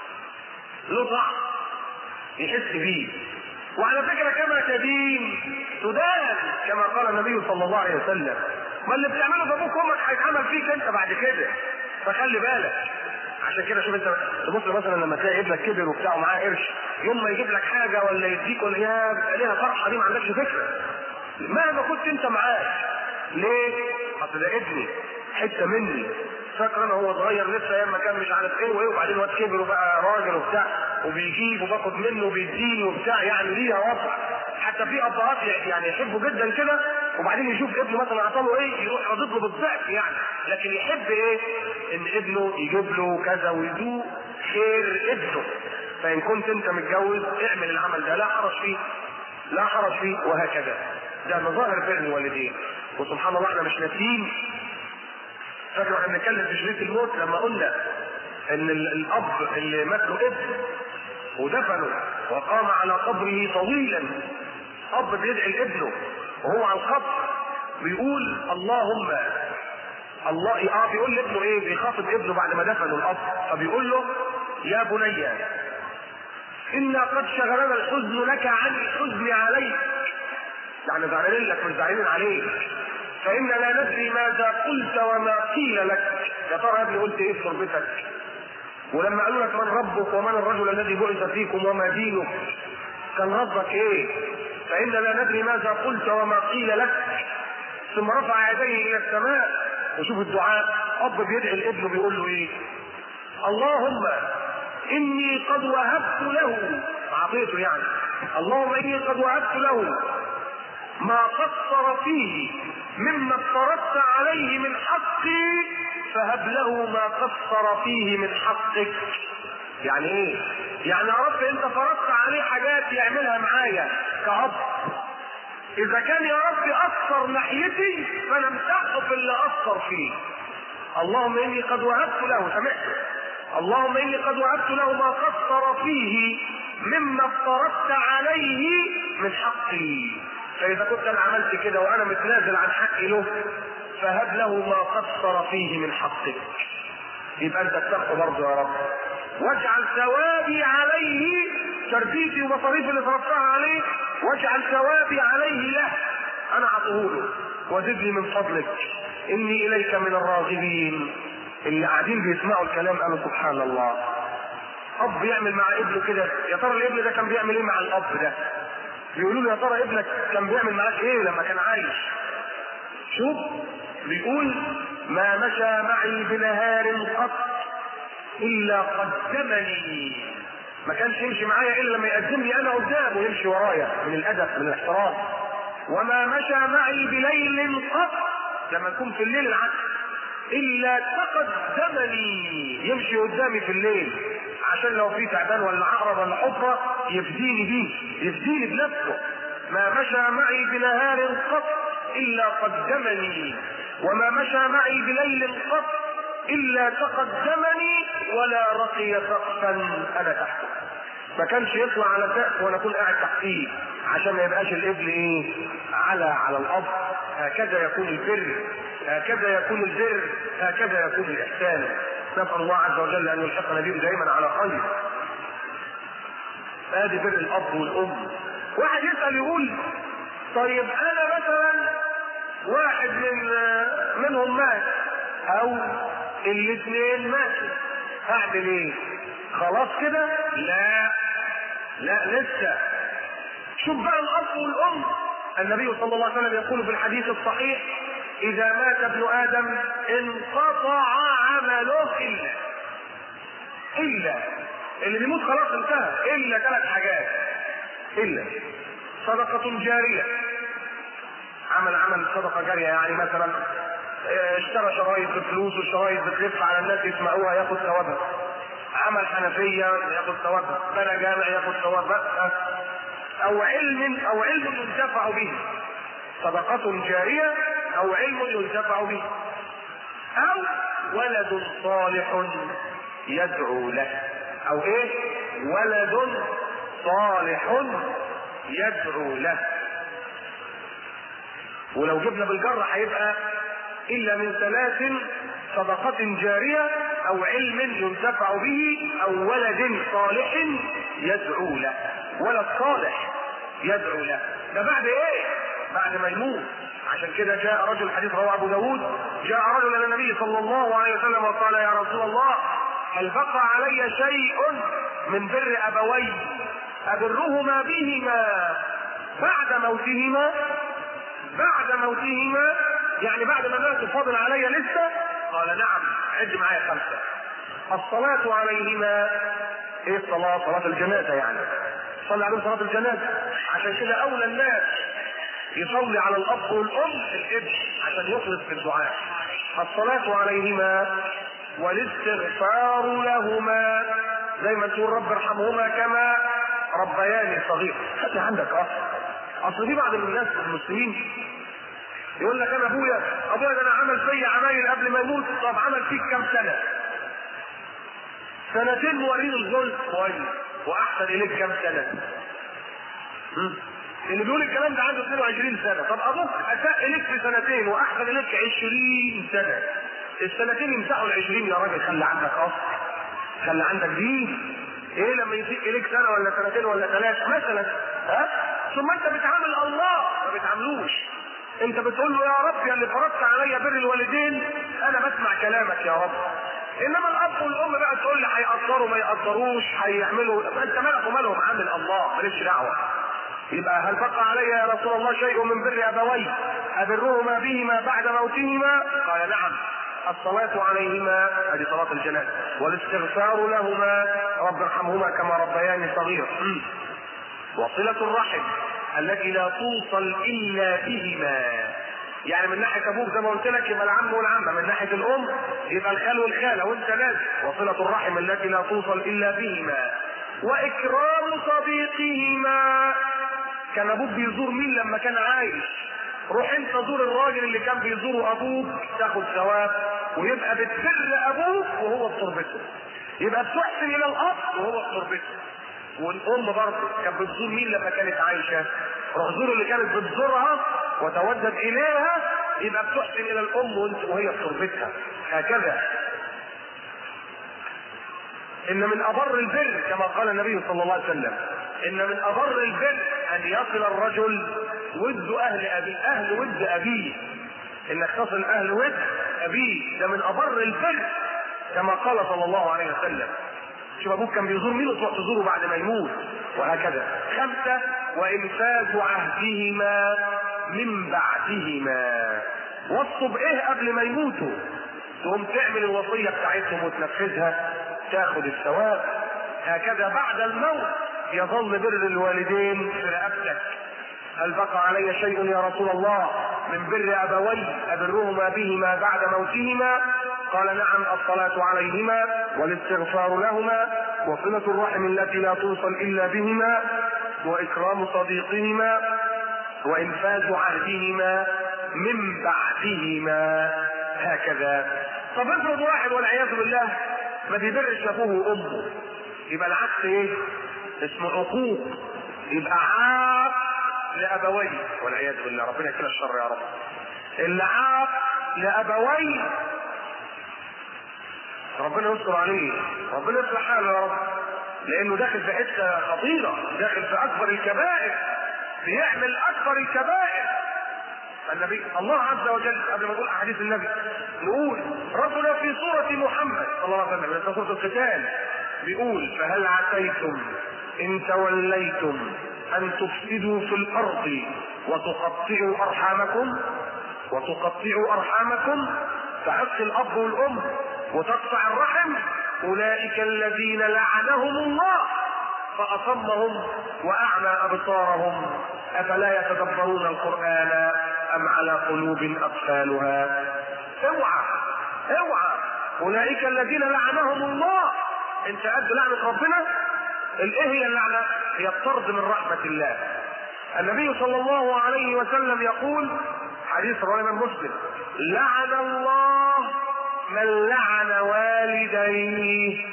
له طعم يحس بيه وعلى فكره كما تدين تدان كما قال النبي صلى الله عليه وسلم ما اللي بتعمله في ابوك وامك هيتعمل فيك انت بعد كده فخلي بالك عشان كده شوف انت تبص مثلا لما تلاقي ابنك كبر وبتاع ومعاه قرش يوم ما يجيب لك حاجه ولا يديك ولا يا بيبقى ليها فرحه دي ما عندكش فكره مهما كنت انت معاه ليه؟ اصل ده ابني حته مني فاكر انا هو صغير لسه ايام ما كان مش عارف ايه وايه وبعدين واد كبر وبقى راجل وبتاع وبيجيب وباخد منه وبيديني وبتاع يعني ليها وضع حتى في ابهات يعني يحبوا جدا كده وبعدين يشوف ابنه مثلا عطاله ايه يروح رادد له بالضعف يعني لكن يحب ايه ان ابنه يجيب له كذا ويدوق خير ابنه فان كنت انت متجوز اعمل العمل ده لا حرج فيه لا حرج فيه وهكذا ده مظاهر بر الوالدين وسبحان الله احنا مش ناسيين فاكر احنا بنتكلم في شريط الموت لما قلنا ان الاب اللي مات له ابن ودفنه وقام على قبره طويلا اب بيدعي لابنه وهو على الخط بيقول اللهم الله اه بيقول لابنه ايه بيخاطب ابنه بعد ما دفنوا الاب فبيقول له يا بني انا قد شغلنا الحزن لك عن الحزن عليك يعني زعلانين لك مش زعلانين عليك فإن لا ندري ماذا قلت وما قيل لك يا ترى يا ابني قلت ايه في تربتك ولما قالوا لك من ربك ومن الرجل الذي بعث فيكم وما دينك كان ربك ايه فإن لا ندري ماذا قلت وما قيل لك ثم رفع يديه إلى السماء وشوف الدعاء أب بيدعي لابنه بيقول له ايه اللهم إني قد وهبت له عطيته يعني اللهم إني قد وهبت له ما قصر فيه مما افترضت عليه من حقي فهب له ما قصر فيه من حقك يعني ايه يعني يا رب انت فرضت عليه حاجات يعملها معايا كأب اذا كان يا رب اثر ناحيتي فنمسحه في اللي اثر فيه اللهم اني قد وهبت له سمعته اللهم اني قد وهبت له ما قصر فيه مما افترضت عليه من حقي فإذا كنت أنا عملت كده وأنا متنازل عن حقي له فهب له ما قصر فيه من حقك يبقى أنت تسامحه برضه يا رب واجعل ثوابي عليه تربيتي ومصاريفي اللي صرفتها عليه واجعل ثوابي عليه له أنا أعطيه له وزدني من فضلك إني إليك من الراغبين اللي قاعدين بيسمعوا الكلام قالوا سبحان الله أب يعمل مع ابنه كده يا ترى الابن ده كان بيعمل إيه مع الأب ده بيقولوا له يا ترى ابنك كان بيعمل معاك ايه لما كان عايش شوف بيقول ما مشى معي بنهار قط الا قدمني ما كانش يمشي معايا الا لما يقدمني انا قدامه ويمشي ورايا من الادب من الاحترام وما مشى معي بليل قط لما نكون في الليل العكس الا تقدمني يمشي قدامي في الليل عشان لو في تعبان ولا عقرب ولا حفره يفديني بيه يفديني بنفسه ما مشى معي بنهار قط الا قدمني وما مشى معي بليل قط الا تقدمني ولا رقي سقفا انا تحته ما كانش يطلع على سقف وانا اكون قاعد تحتيه عشان ما يبقاش الابن ايه على على الاب هكذا يكون البر هكذا يكون البر هكذا يكون الاحسان نسال الله عز وجل ان يلحقنا به دائما على خير ادي بر الاب والام واحد يسال يقول طيب انا مثلا واحد من منهم مات او الاثنين ماتوا اعمل ايه خلاص كده لا لا لسه شوف بقى الاب والام النبي صلى الله عليه وسلم يقول في الحديث الصحيح اذا مات ابن ادم انقطع عمله الا الا اللي بيموت خلاص انتهى الا ثلاث حاجات الا صدقة جارية عمل عمل صدقة جارية يعني مثلا اشترى شرايط بفلوس والشرايط بتلف على الناس يسمعوها ياخد ثوابها عمل حنفية ياخد ثوابها بنى جامع ياخد ثوابها او علم او علم ينتفع به صدقة جارية او علم ينتفع به او ولد صالح يدعو له او ايه ولد صالح يدعو له ولو جبنا بالجر هيبقى الا من ثلاث صدقة جارية او علم ينتفع به او ولد صالح يدعو له ولد صالح يدعو له ده بعد ايه بعد ما يموت عشان كده جاء رجل حديث رواه ابو داود جاء رجل الى النبي صلى الله عليه وسلم وقال يا رسول الله هل بقى علي شيء من بر ابوي ابرهما بهما بعد موتهما بعد موتهما يعني بعد ما ماتوا فاضل علي لسه قال نعم عد معايا خمسه الصلاة عليهما ايه الصلاة؟ صلاة الجنازة يعني صلى عليهم صلاة الجنازة عشان كده أولى الناس يصلي على الأب والأم الابن عشان يخلص في الدعاء الصلاة عليهما والاستغفار لهما زي ما تقول رب ارحمهما كما ربياني صغير خلي عندك اصل اصل في بعض الناس المسلمين يقول لك انا ابويا ابويا ده انا عمل فيا عمايل قبل ما يموت طب عمل فيك كام سنه سنتين مورين الظلم كويس واحسن اليك كام سنه م? اللي بيقول الكلام ده عنده 22 سنه طب ابوك اساء اليك في سنتين واحسن اليك 20 سنه السنتين يمسحوا ال 20 يا راجل خلي عندك اصل خلي عندك دين ايه لما يسيء اليك سنه ولا سنتين ولا ثلاثه مثلا ها ثم انت بتعامل الله ما بتعاملوش انت بتقول له يا رب يا اللي فرضت عليا بر الوالدين انا بسمع كلامك يا رب انما الاب والام بقى تقول لي هيقدروا ما يقدروش هيعملوا انت مالك ومالهم عامل الله مالكش دعوه يبقى هل بقى علي يا رسول الله شيء من بر ابوي ابرهما بهما بعد موتهما قال نعم الصلاة عليهما هذه صلاة الجنازة والاستغفار لهما رب ارحمهما كما ربياني صغيرا وصلة الرحم التي لا توصل إلا بهما يعني من ناحية أبوك زي ما قلت لك يبقى العم والعمة من ناحية الأم يبقى الخال والخالة وأنت نازل وصلة الرحم التي لا توصل إلا بهما وإكرام صديقهما كان أبوك بيزور مين لما كان عايش روح انت زور الراجل اللي كان بيزوره ابوك تاخد ثواب ويبقى بتبر ابوك وهو بتربته يبقى بتحسن الى الاب وهو بتربته والام برضه كانت بتزور مين لما كانت عايشه روح زور اللي كانت بتزورها وتودد اليها يبقى بتحسن الى الام وانت وهي بتربتها هكذا ان من ابر البر كما قال النبي صلى الله عليه وسلم ان من ابر البر ان يصل الرجل ود اهل ابيه اهل ود ابيه انك تصل اهل ود ابيه ده من ابر البر كما قال صلى الله عليه وسلم شوف ابوك كان بيزور مين وتروح تزوره بعد ما يموت وهكذا خمسه وانفاذ عهدهما من بعدهما وصوا بايه قبل ما يموتوا تقوم تعمل الوصيه بتاعتهم وتنفذها تاخد الثواب هكذا بعد الموت يظل بر الوالدين في رقبتك هل بقى علي شيء يا رسول الله من بر ابوي ابرهما بهما بعد موتهما قال نعم الصلاة عليهما والاستغفار لهما وصلة الرحم التي لا توصل إلا بهما وإكرام صديقهما وإنفاذ عهدهما من بعدهما هكذا طب افرض واحد والعياذ بالله ما بيبرش ابوه وامه يبقى العكس ايه؟ اسمه عقوق يبقى عاق لابويه والعياذ بالله ربنا يكفينا الشر يا رب اللي عاق لابويه ربنا يستر عليه ربنا يصلح حاله يا رب لانه داخل في حته خطيره داخل في اكبر الكبائر بيعمل اكبر الكبائر النبي الله عز وجل قبل ما نقول احاديث النبي نقول ربنا في سوره محمد صلى الله عليه وسلم في سوره القتال بيقول فهل عسيتم ان توليتم ان تفسدوا في الارض وتقطعوا ارحامكم وتقطعوا ارحامكم تعق الاب والام وتقطع الرحم اولئك الذين لعنهم الله فاصمهم واعمى ابصارهم افلا يتدبرون القران ام على قلوب اقفالها اوعى اوعى اولئك الذين لعنهم الله انت قد لعنه ربنا الايه هي اللعنه هي الطرد من رحمه الله النبي صلى الله عليه وسلم يقول حديث رواه الامام مسلم لعن الله من لعن والديه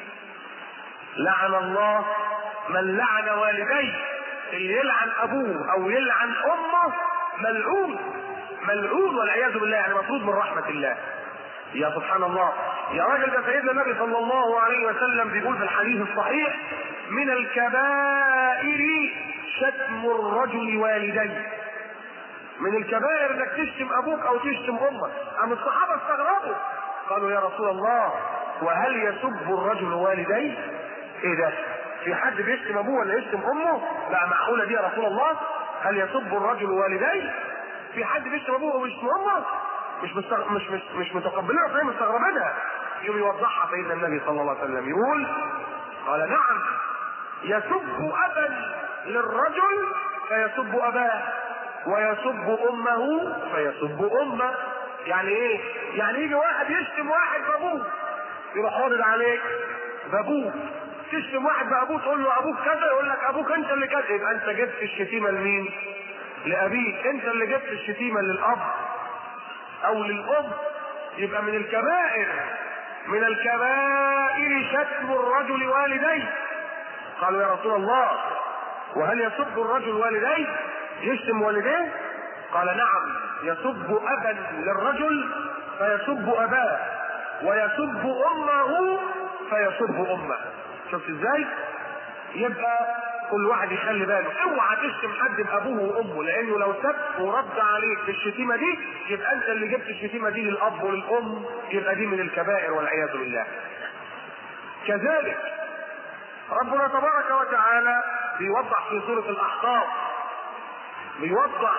لعن الله من لعن والديه اللي يلعن ابوه او يلعن امه ملعون ملعون والعياذ بالله يعني مطرود من رحمه الله يا سبحان الله يا راجل ده سيدنا النبي صلى الله عليه وسلم بيقول في الحديث الصحيح من الكبائر شتم الرجل والديه من الكبائر انك تشتم ابوك او تشتم امك ام الصحابه استغربوا قالوا يا رسول الله وهل يسب الرجل والديه ايه ده في حد بيشتم ابوه ولا يشتم امه لا معقوله دي يا رسول الله هل يسب الرجل والديه في حد بيشتم ابوه ويشتم امه مش مستغ... مش مش مش متقبلينها فهي مستغربينها يوم يوضحها سيدنا النبي صلى الله عليه وسلم يقول قال نعم يسب ابا للرجل فيسب اباه ويسب امه فيسب امه يعني ايه يعني يجي واحد يشتم واحد بابوه يروح رادد عليك بابوه تشتم واحد بابوه تقول له ابوك كذا يقول لك ابوك انت اللي كذا يبقى انت جبت الشتيمه لمين لابيك انت اللي جبت الشتيمه للاب او للام يبقى من الكبائر من الكبائر شتم الرجل والديه قالوا يا رسول الله وهل يسب الرجل والديه يشتم والديه قال نعم يسب ابا للرجل فيسب اباه ويسب امه فيسب امه شفت ازاي يبقى كل واحد يخلي باله اوعى تشتم حد بابوه وامه لانه لو سب ورد عليك بالشتيمه دي يبقى انت اللي جبت الشتيمه دي للاب وللام يبقى دي من الكبائر والعياذ بالله كذلك ربنا تبارك وتعالى بيوضح في سوره الاحقاف بيوضح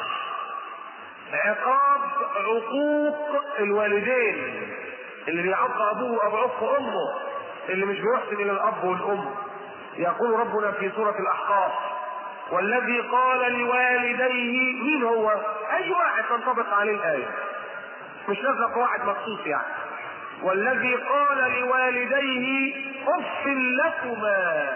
عقاب عقوق الوالدين اللي بيعق ابوه او بيعق امه اللي مش بيحسن الى الاب والام يقول ربنا في سورة الأحقاف والذي قال لوالديه مين هو؟ أي واحد تنطبق عليه الآية مش لازم واحد مخصوص يعني والذي قال لوالديه أف لكما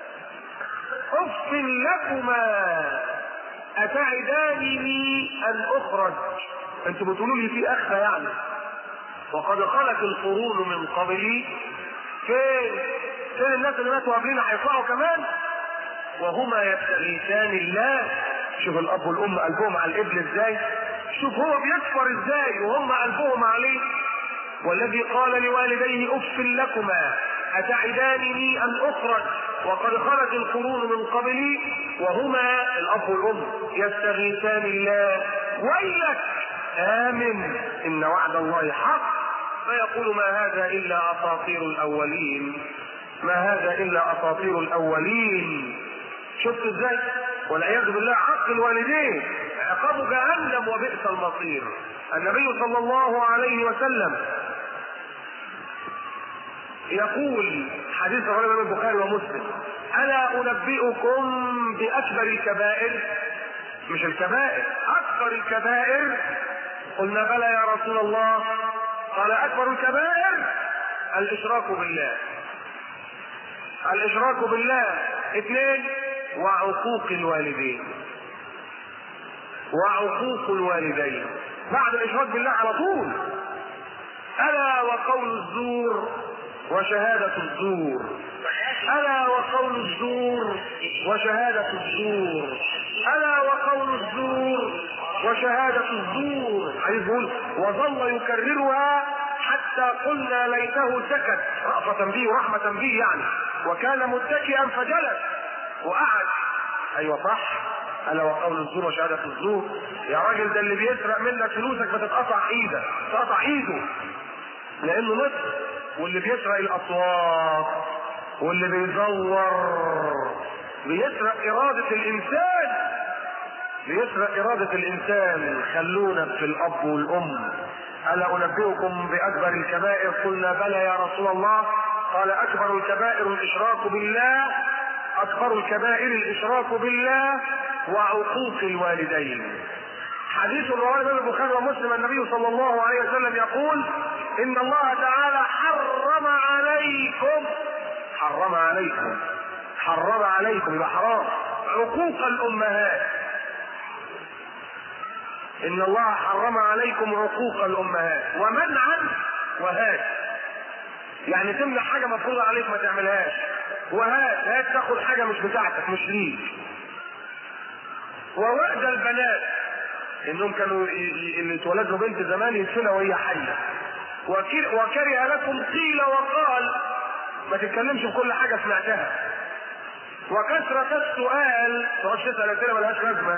أف لكما أتعدانني أن أخرج أنتوا بتقولوا لي في أخ يعني وقد خلت القرون من قبلي فين فين الناس اللي ماتوا قبلنا هيطلعوا كمان وهما يستغيثان الله شوف الاب والام قلبهم على الابن ازاي شوف هو بيكفر ازاي وهم قلبهم عليه والذي قال لوالديه اف لكما اتعدانني ان اخرج وقد خرج القرون من قبلي وهما الاب والام يستغيثان الله ويلك امن ان وعد الله حق فيقول ما هذا الا اساطير الاولين ما هذا الا اساطير الاولين شفت ازاي والعياذ بالله حق الوالدين عقاب جهنم وبئس المصير النبي صلى الله عليه وسلم يقول حديث رواه الامام البخاري ومسلم الا انبئكم باكبر الكبائر مش الكبائر اكبر الكبائر قلنا بلى يا رسول الله قال اكبر الكبائر الاشراك بالله الاشراك بالله اثنين وعقوق الوالدين وعقوق الوالدين بعد الاشراك بالله على طول الا وقول الزور وشهاده الزور الا وقول الزور وشهاده الزور الا وقول الزور وشهاده الزور عايز يقول وظل يكررها حتى قلنا ليته سكت رأفة به ورحمة به يعني وكان متكئا فجلس وقعد ايوه صح الا وقول الزور وشهاده الزور يا راجل ده اللي بيسرق منك فلوسك بتتقطع ايدك تقطع ايده لانه نصف واللي بيسرق الاصوات واللي بيزور بيسرق اراده الانسان بيسرق اراده الانسان خلونا في الاب والام الا انبئكم باكبر الكبائر قلنا بلى يا رسول الله قال اكبر الكبائر الاشراك بالله اكبر الكبائر الاشراك بالله وعقوق الوالدين حديث رواه الامام البخاري ومسلم النبي صلى الله عليه وسلم يقول ان الله تعالى حرم عليكم حرم عليكم حرم عليكم يبقى حرام عقوق الامهات ان الله حرم عليكم عقوق الامهات ومنعا وهات يعني تمنع حاجه مفروضه عليك ما تعملهاش وهات هات تاخد حاجه مش بتاعتك مش ليك ووأد البنات انهم كانوا اللي اتولد له بنت زمان يدفنها وهي حيه وكره لكم قيل وقال ما تتكلمش في كل حاجه سمعتها وكثرة السؤال تقعدش تسأل أسئلة ملهاش لازمة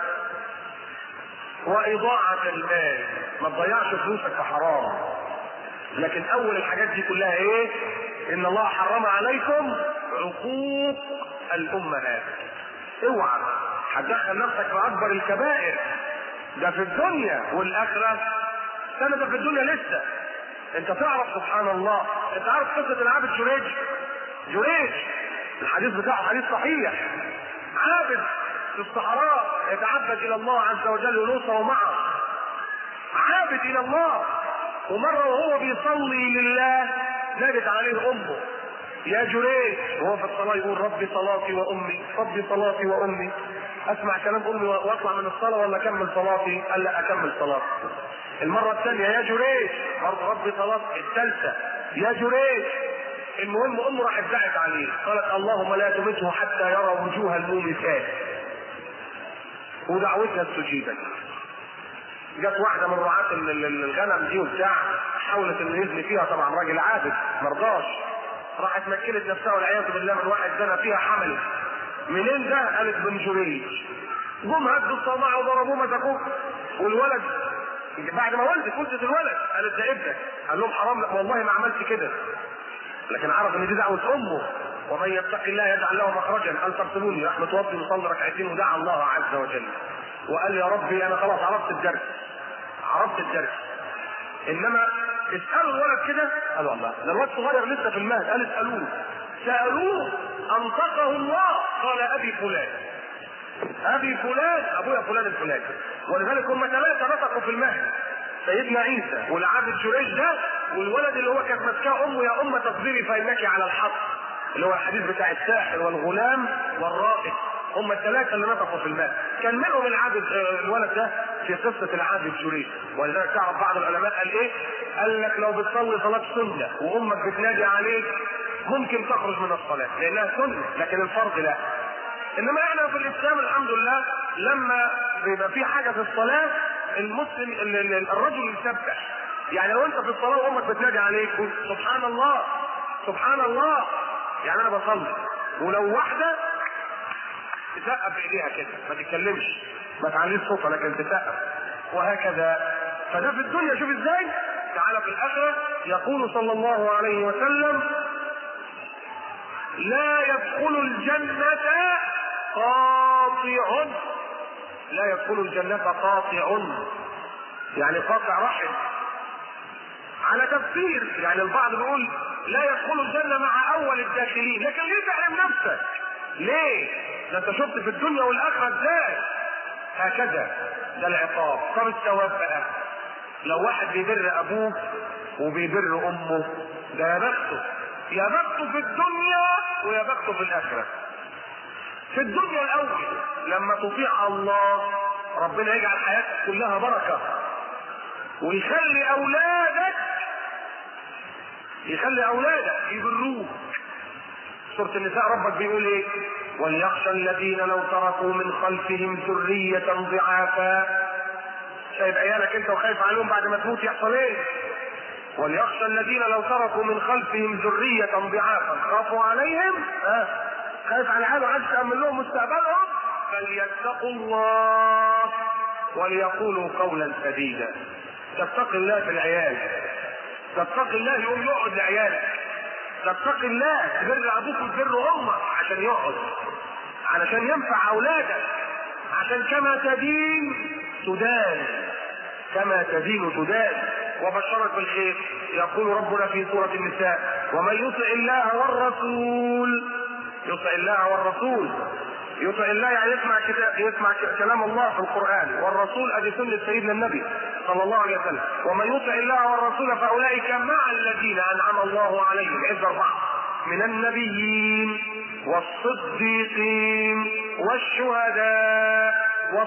وإضاعة المال ما تضيعش فلوسك في حرام لكن أول الحاجات دي كلها إيه؟ إن الله حرم عليكم عقوق الأمهات اوعى هتدخل نفسك في أكبر الكبائر ده في الدنيا والآخرة استنى ده في الدنيا لسه انت تعرف سبحان الله انت عارف قصة العابد جريج جريج الحديث بتاعه حديث صحيح عابد في الصحراء يتعبد الى الله عز وجل ونوصل معه عابد الى الله ومرة وهو بيصلي لله نادت عليه امه يا جريج وهو في الصلاة يقول ربي صلاتي وامي ربي صلاتي وامي اسمع كلام امي واطلع من الصلاة ولا اكمل صلاتي؟ قال لا اكمل صلاتي المرة الثانية يا جريج برضه ربي صلاتي الثالثة يا جريج المهم امه راحت دعت عليه قالت اللهم لا تمته حتى يرى وجوه المومسات ودعوتها استجيبت جت واحدة من رعاة الغنم دي وبتاع حاولت انه يزني فيها طبعا راجل عابد مرضاش راحت مكنت نفسها والعياذ بالله من واحد زنى فيها حملت منين ده؟ قالت بن جريج جم هدوا الصومعة وضربوه مسكوه والولد بعد ما ولدت ولدت الولد قالت ده ابنك قال لهم حرام لا والله ما عملت كده لكن عرف ان دي دعوه امه ومن يتق الله يجعل له مخرجا قال ترسلوني راح متوضي وصلي ركعتين ودعا الله عز وجل وقال يا ربي انا خلاص عرفت الدرس عرفت الدرس انما اسالوا الولد كده قالوا الله ده الولد صغير لسه في المهد قال اسالوه سالوه انطقه الله قال ابي فلان ابي فلان ابويا فلان الفلاني ولذلك هم ثلاثه نطقوا في المهد سيدنا عيسى والعابد جريج ده والولد اللي هو كانت ماسكاه امه يا ام تصبري فانك على الحق اللي هو الحديث بتاع الساحر والغلام والراقد هم الثلاثه اللي نطقوا في الماء كان منهم العابد الولد ده في قصه العابد جريج ولذلك تعرف بعض العلماء قال ايه؟ قال لك لو بتصلي صلاه سنه وامك بتنادي عليك ممكن تخرج من الصلاه لانها سنه لكن الفرض لا انما احنا في الاسلام الحمد لله لما بيبقى في حاجه في الصلاه المسلم الرجل يسبح يعني لو انت في الصلاه وامك بتنادي عليك سبحان الله سبحان الله يعني انا بصلي ولو واحده تسقف بايديها كده ما تتكلمش ما تعليش صوتها لكن تسقف وهكذا فده في الدنيا شوف ازاي تعالى في الاخره يقول صلى الله عليه وسلم لا يدخل الجنة قاطع لا يدخل الجنة قاطع يعني قاطع رحم على تفسير يعني البعض بيقول لا يدخل الجنة مع أول الداخلين لكن ليه تعلم نفسك ليه ده انت شفت في الدنيا والآخرة ازاي هكذا ده العقاب طب الثواب بقى لو واحد بيبر أبوه وبيبر أمه ده يا بخته يا بخته في الدنيا ويا بخته في الآخرة في الدنيا الأول لما تطيع الله ربنا يجعل حياتك كلها بركه ويخلي اولادك يخلي اولادك يبروك سورة النساء ربك بيقول ايه وليخشى الذين لو تركوا من خلفهم ذرية ضعافا شايف عيالك انت وخايف عليهم بعد ما تموت يحصل ايه وليخشى الذين لو تركوا من خلفهم ذرية ضعافا خافوا عليهم ها خايف على عياله عايز تأمن لهم مستقبلهم فليتقوا الله وليقولوا قولا سديدا تتقي الله في العيال تتقي الله يقوم يقعد لعيالك تتقي الله تبر ابوك وتبر امك عشان يقعد علشان ينفع اولادك عشان كما تدين تدان كما تدين تدان وبشرك بالخير يقول ربنا في سورة النساء ومن يطع الله والرسول يطع الله والرسول يطع الله يعني يسمع كتاب يسمع كلام الله في القرآن والرسول ادي سنة سيدنا النبي صلى الله عليه وسلم ومن يطع الله والرسول فاولئك مع الذين انعم الله عليهم عز اربعه من النبيين والصديقين والشهداء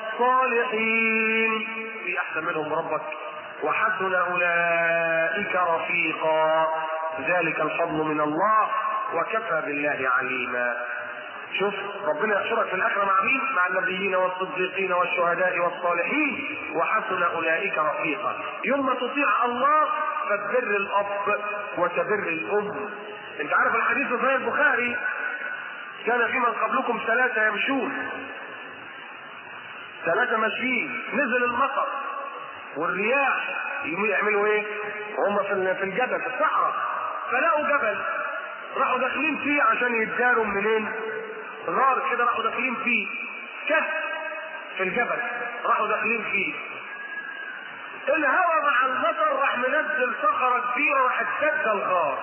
والصالحين في احسن منهم ربك وحسن اولئك رفيقا ذلك الفضل من الله وكفى بالله عليما شوف ربنا يحشرك في الاخره مع مين؟ مع النبيين والصديقين والشهداء والصالحين وحسن اولئك رفيقا. يوم ما تطيع الله فتبر الاب وتبر الام. انت عارف الحديث في صحيح البخاري كان في من قبلكم ثلاثه يمشون. ثلاثه ماشيين نزل المطر والرياح يعملوا ايه؟ هم في في الجبل في الصحراء فلقوا جبل راحوا داخلين فيه عشان يتداروا منين؟ غار كده راحوا داخلين فيه كهف في الجبل راحوا داخلين فيه الهواء مع المطر راح منزل صخرة كبيرة راح تسد الغار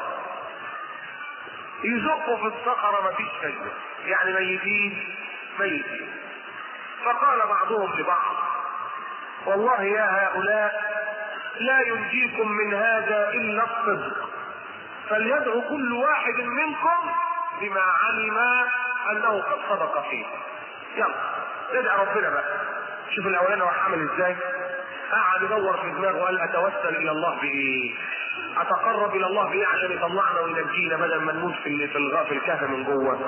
يزقوا في الصخرة مفيش فايدة يعني ميتين ميتين فقال بعضهم لبعض والله يا هؤلاء لا ينجيكم من هذا إلا الصدق فليدعو كل واحد منكم بما علم انه قد صدق فيه يلا ادعي ربنا بقى شوف الاولاني راح عمل ازاي قعد يدور في دماغه وقال اتوسل الى الله بايه اتقرب الى الله بايه عشان يطلعنا وينجينا بدل ما نموت في في الغاف الكهف من جوه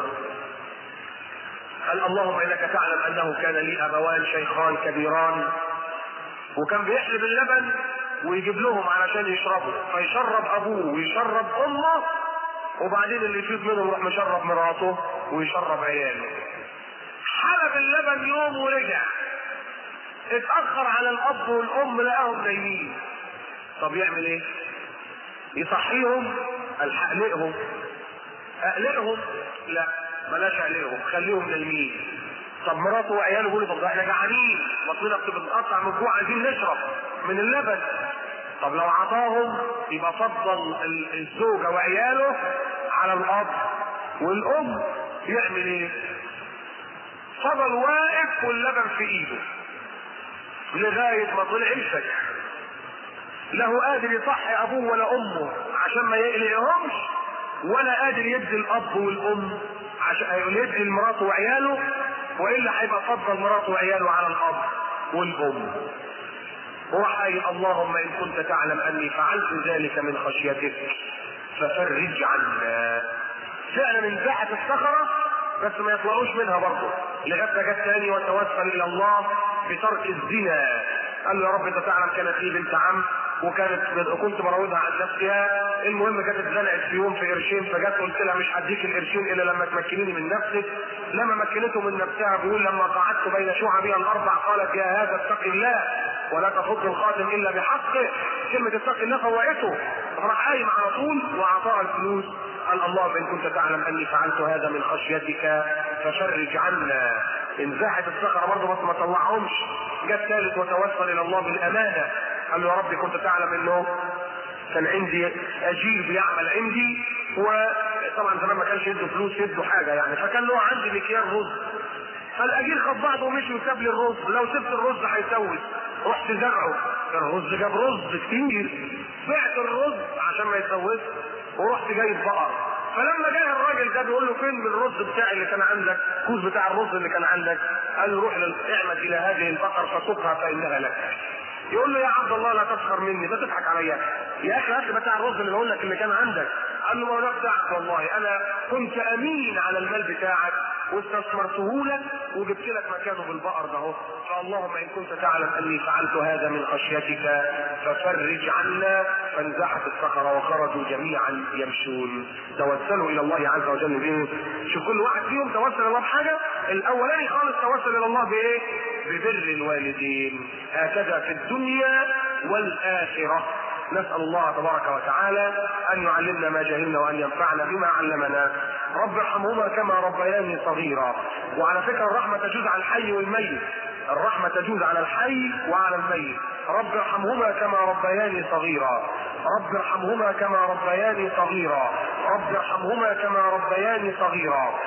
قال اللهم انك تعلم انه كان لي ابوان شيخان كبيران وكان بيحلب اللبن ويجيب لهم علشان يشربوا فيشرب ابوه ويشرب امه وبعدين اللي يفيض منهم يروح مشرب مراته ويشرب عياله حلب اللبن يوم ورجع اتاخر على الاب والام لقاهم نايمين طب يعمل ايه يصحيهم الحق اقلقهم اقلقهم لا بلاش اقلقهم خليهم نايمين طب مراته وعياله يقولوا طب ده احنا جعانين بطننا بتتقطع من الجوع عايزين نشرب من اللبن طب لو عطاهم يبقى فضل الزوجة وعياله على الأب والأم يعمل إيه؟ فضل واقف واللبن في إيده لغاية ما طلع الفجر له قادر يصحي أبوه ولا أمه عشان ما يقلقهمش ولا قادر يدي الأب والأم عشان يدي لمراته وعياله وإلا هيبقى فضل مراته وعياله على الأب والأم وحي اللهم ان كنت تعلم اني فعلت ذلك من خشيتك ففرج عنا فعلا انزاحت الصخرة بس ما يطلعوش منها برضه لغايه ما جت تاني وتوسل الى الله بترك الزنا قال له يا رب انت تعلم كانت لي بنت عم وكانت كنت براودها عن نفسها المهم كانت اتزنقت في يوم في قرشين فجت قلت لها مش هديك القرشين الا لما تمكنيني من نفسك لما مكنته من نفسها بيقول لما قعدت بين شعبها الاربع قالت يا هذا اتق الله ولا تفض الخاتم الا بحقه كلمه اتق الله فوقته راح قايم على طول واعطاها الفلوس قال اللهم ان كنت تعلم اني فعلت هذا من خشيتك ففرج عنا انزاحت الصخره برضه بس ما طلعهمش جت ثالث وتوسل الى الله بالامانه قال له يا رب كنت تعلم انه كان عندي اجير بيعمل عندي وطبعا زمان ما كانش يدوا فلوس يدوا حاجه يعني فكان له عندي مكيال رز فالاجير خد بعضه ومشي وساب لي الرز لو سبت الرز هيسوس رحت زرعه الرز جاب رز كتير بعت الرز عشان ما يسوس ورحت جايب بقر فلما جه الراجل ده بيقول له فين من الرز بتاعي اللي كان عندك كوز بتاع الرز اللي كان عندك قال له روح لل- اعمد الى هذه البقر فسقها فانها لك يقول له يا عبد الله لا تسخر مني ده تضحك عليا يا اخي هات لي بتاع الرز اللي بقول لك اللي كان عندك قال له ما هو ده بتاعك والله انا كنت امين على المال بتاعك واستثمرته لك وجبت لك مكانه بالبقر ده اهو فاللهم ان كنت تعلم اني فعلت هذا من خشيتك ففرج عنا فانزحت الصخره وخرجوا جميعا يمشون توسلوا الى الله عز وجل بايه؟ شوف كل واحد فيهم توسل الى الله بحاجه الاولاني خالص توسل الى الله بايه؟ ببر الوالدين هكذا في الدنيا والاخره نسأل الله تبارك وتعالى أن يعلمنا ما جهلنا وأن ينفعنا بما علمنا رب ارحمهما كما ربياني صغيرا وعلى فكرة الرحمة تجوز على الحي والميت الرحمة تجوز على الحي وعلى الميت رب ارحمهما كما ربياني صغيرا رب ارحمهما كما ربياني صغيرا رب ارحمهما كما ربياني صغيرا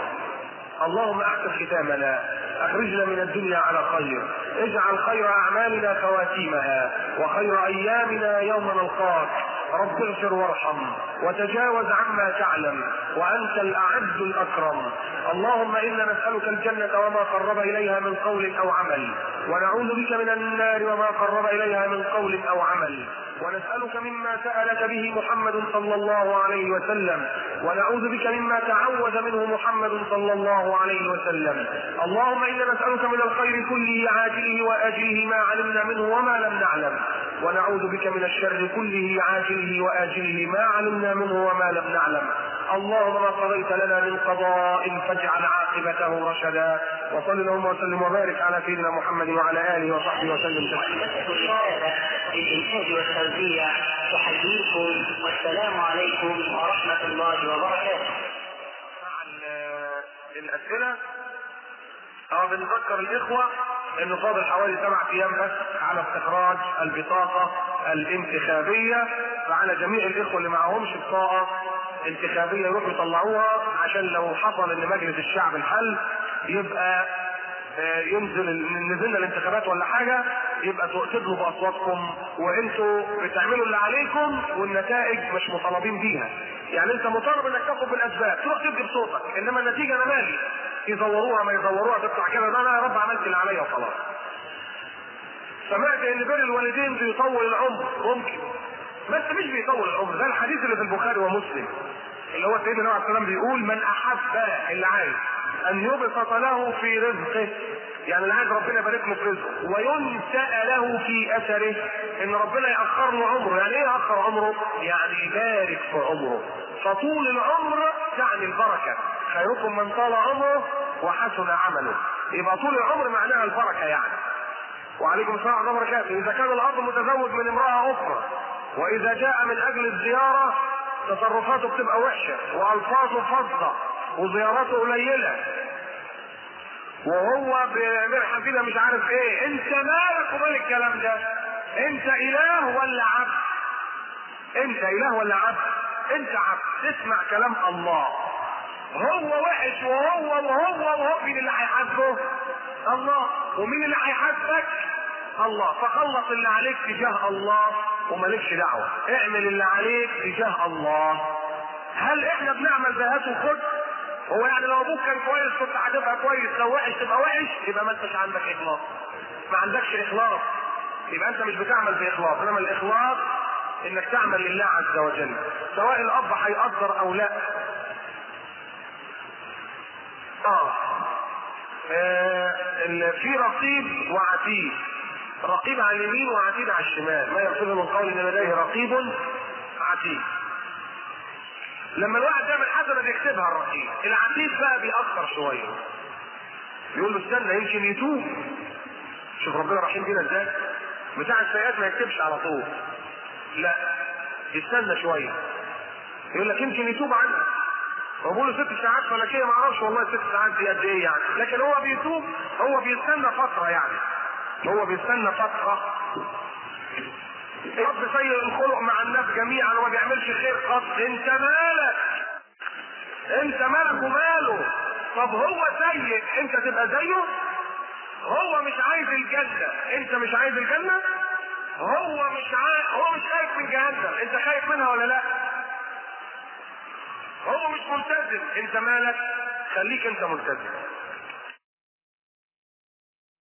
اللهم احسن ختامنا اخرجنا من الدنيا على خير اجعل خير اعمالنا خواتيمها وخير ايامنا يوم نلقاك رب اغفر وارحم وتجاوز عما تعلم وانت الاعز الاكرم اللهم انا نسالك الجنه وما قرب اليها من قول او عمل ونعوذ بك من النار وما قرب اليها من قول او عمل ونسألك مما سألك به محمد صلى الله عليه وسلم ونعوذ بك مما تعوذ منه محمد صلى الله عليه وسلم اللهم إنا نسألك من الخير كله عاجله وآجله ما علمنا منه وما لم نعلم ونعوذ بك من الشر كله عاجله وآجله ما علمنا منه وما لم نعلم اللهم ما قضيت لنا من قضاء فاجعل عاقبته رشدا وصل اللهم وسلم وبارك على سيدنا محمد وعلى اله وصحبه وسلم تسليما مؤسسة الشارع للإنتاج والتوزيع تحييكم والسلام عليكم ورحمة الله وبركاته. مع ال- الاسئله اه بنذكر الاخوه انه فاضل حوالي سبع ايام بس على استخراج البطاقه الانتخابيه فعلى جميع الاخوه اللي معهمش بطاقه انتخابيه يروحوا يطلعوها عشان لو حصل ان مجلس الشعب الحل يبقى آه، ينزل نزلنا الانتخابات ولا حاجه يبقى تدلوا باصواتكم وانتوا بتعملوا اللي عليكم والنتائج مش مطالبين بيها يعني انت مطالب انك تاخد بالاسباب تروح تدي بصوتك انما النتيجه انا مالي يزوروها ما يزوروها تطلع كده ده انا يا رب عملت اللي عليا وخلاص سمعت ان بر الوالدين بيطول العمر ممكن بس مش بيطول العمر ده الحديث اللي في البخاري ومسلم اللي هو سيدنا النبي عليه السلام بيقول من احب اللي عايز ان يبسط له في رزقه يعني اللي عايز ربنا يبارك له في رزقه وينسأ له في اثره ان ربنا ياخر له عمره يعني ايه ياخر عمره يعني يبارك في عمره فطول العمر تعني البركه خيركم من طال عمره وحسن عمله يبقى طول العمر معناها البركه يعني وعليكم السلام ورحمه الله وبركاته اذا كان الاب متزوج من امراه اخرى واذا جاء من اجل الزياره تصرفاته بتبقى وحشه والفاظه فظه وزياراته قليله وهو بيرحم فينا مش عارف ايه انت مالك ومال الكلام ده انت اله ولا عبد انت اله ولا عبد انت عبد تسمع كلام الله هو وحش وهو وهو وهو مين اللي هيحاسبه الله ومين اللي هيحاسبك الله فخلص اللي عليك تجاه الله ومالكش دعوه اعمل اللي عليك تجاه الله هل احنا بنعمل بهات وخد هو يعني لو ابوك كان كويس كنت هتبقى كويس لو وحش تبقى وحش يبقى ما انتش عندك اخلاص ما عندكش اخلاص يبقى انت مش بتعمل باخلاص انما الاخلاص انك تعمل لله عز وجل سواء الاب هيقدر او لا اه, آه ال- في رقيب وعتيد رقيب على اليمين وعتيد على الشمال ما يلفظ من قول ان لديه رقيب عتيد لما الواحد يعمل حسنه بيكتبها الرقيب العتيد بقى بيأخر شويه يقول له استنى يمكن يتوب شوف ربنا رحيم بينا ازاي بتاع السيئات ما يكتبش على طول لا يستنى شويه يقول لك يمكن يتوب عنها وبقول له ست ساعات فلكيه ما اعرفش والله ست ساعات دي قد ايه يعني لكن هو بيتوب هو بيستنى فتره يعني هو بيستنى فتره رب سيء الخلق مع الناس جميعا وما بيعملش خير قط انت مالك انت مالك وماله طب هو سيء انت تبقى زيه هو مش عايز الجنة انت مش عايز الجنة هو مش عايز هو مش خايف من جهنم انت خايف منها ولا لا هو مش ملتزم انت مالك خليك انت ملتزم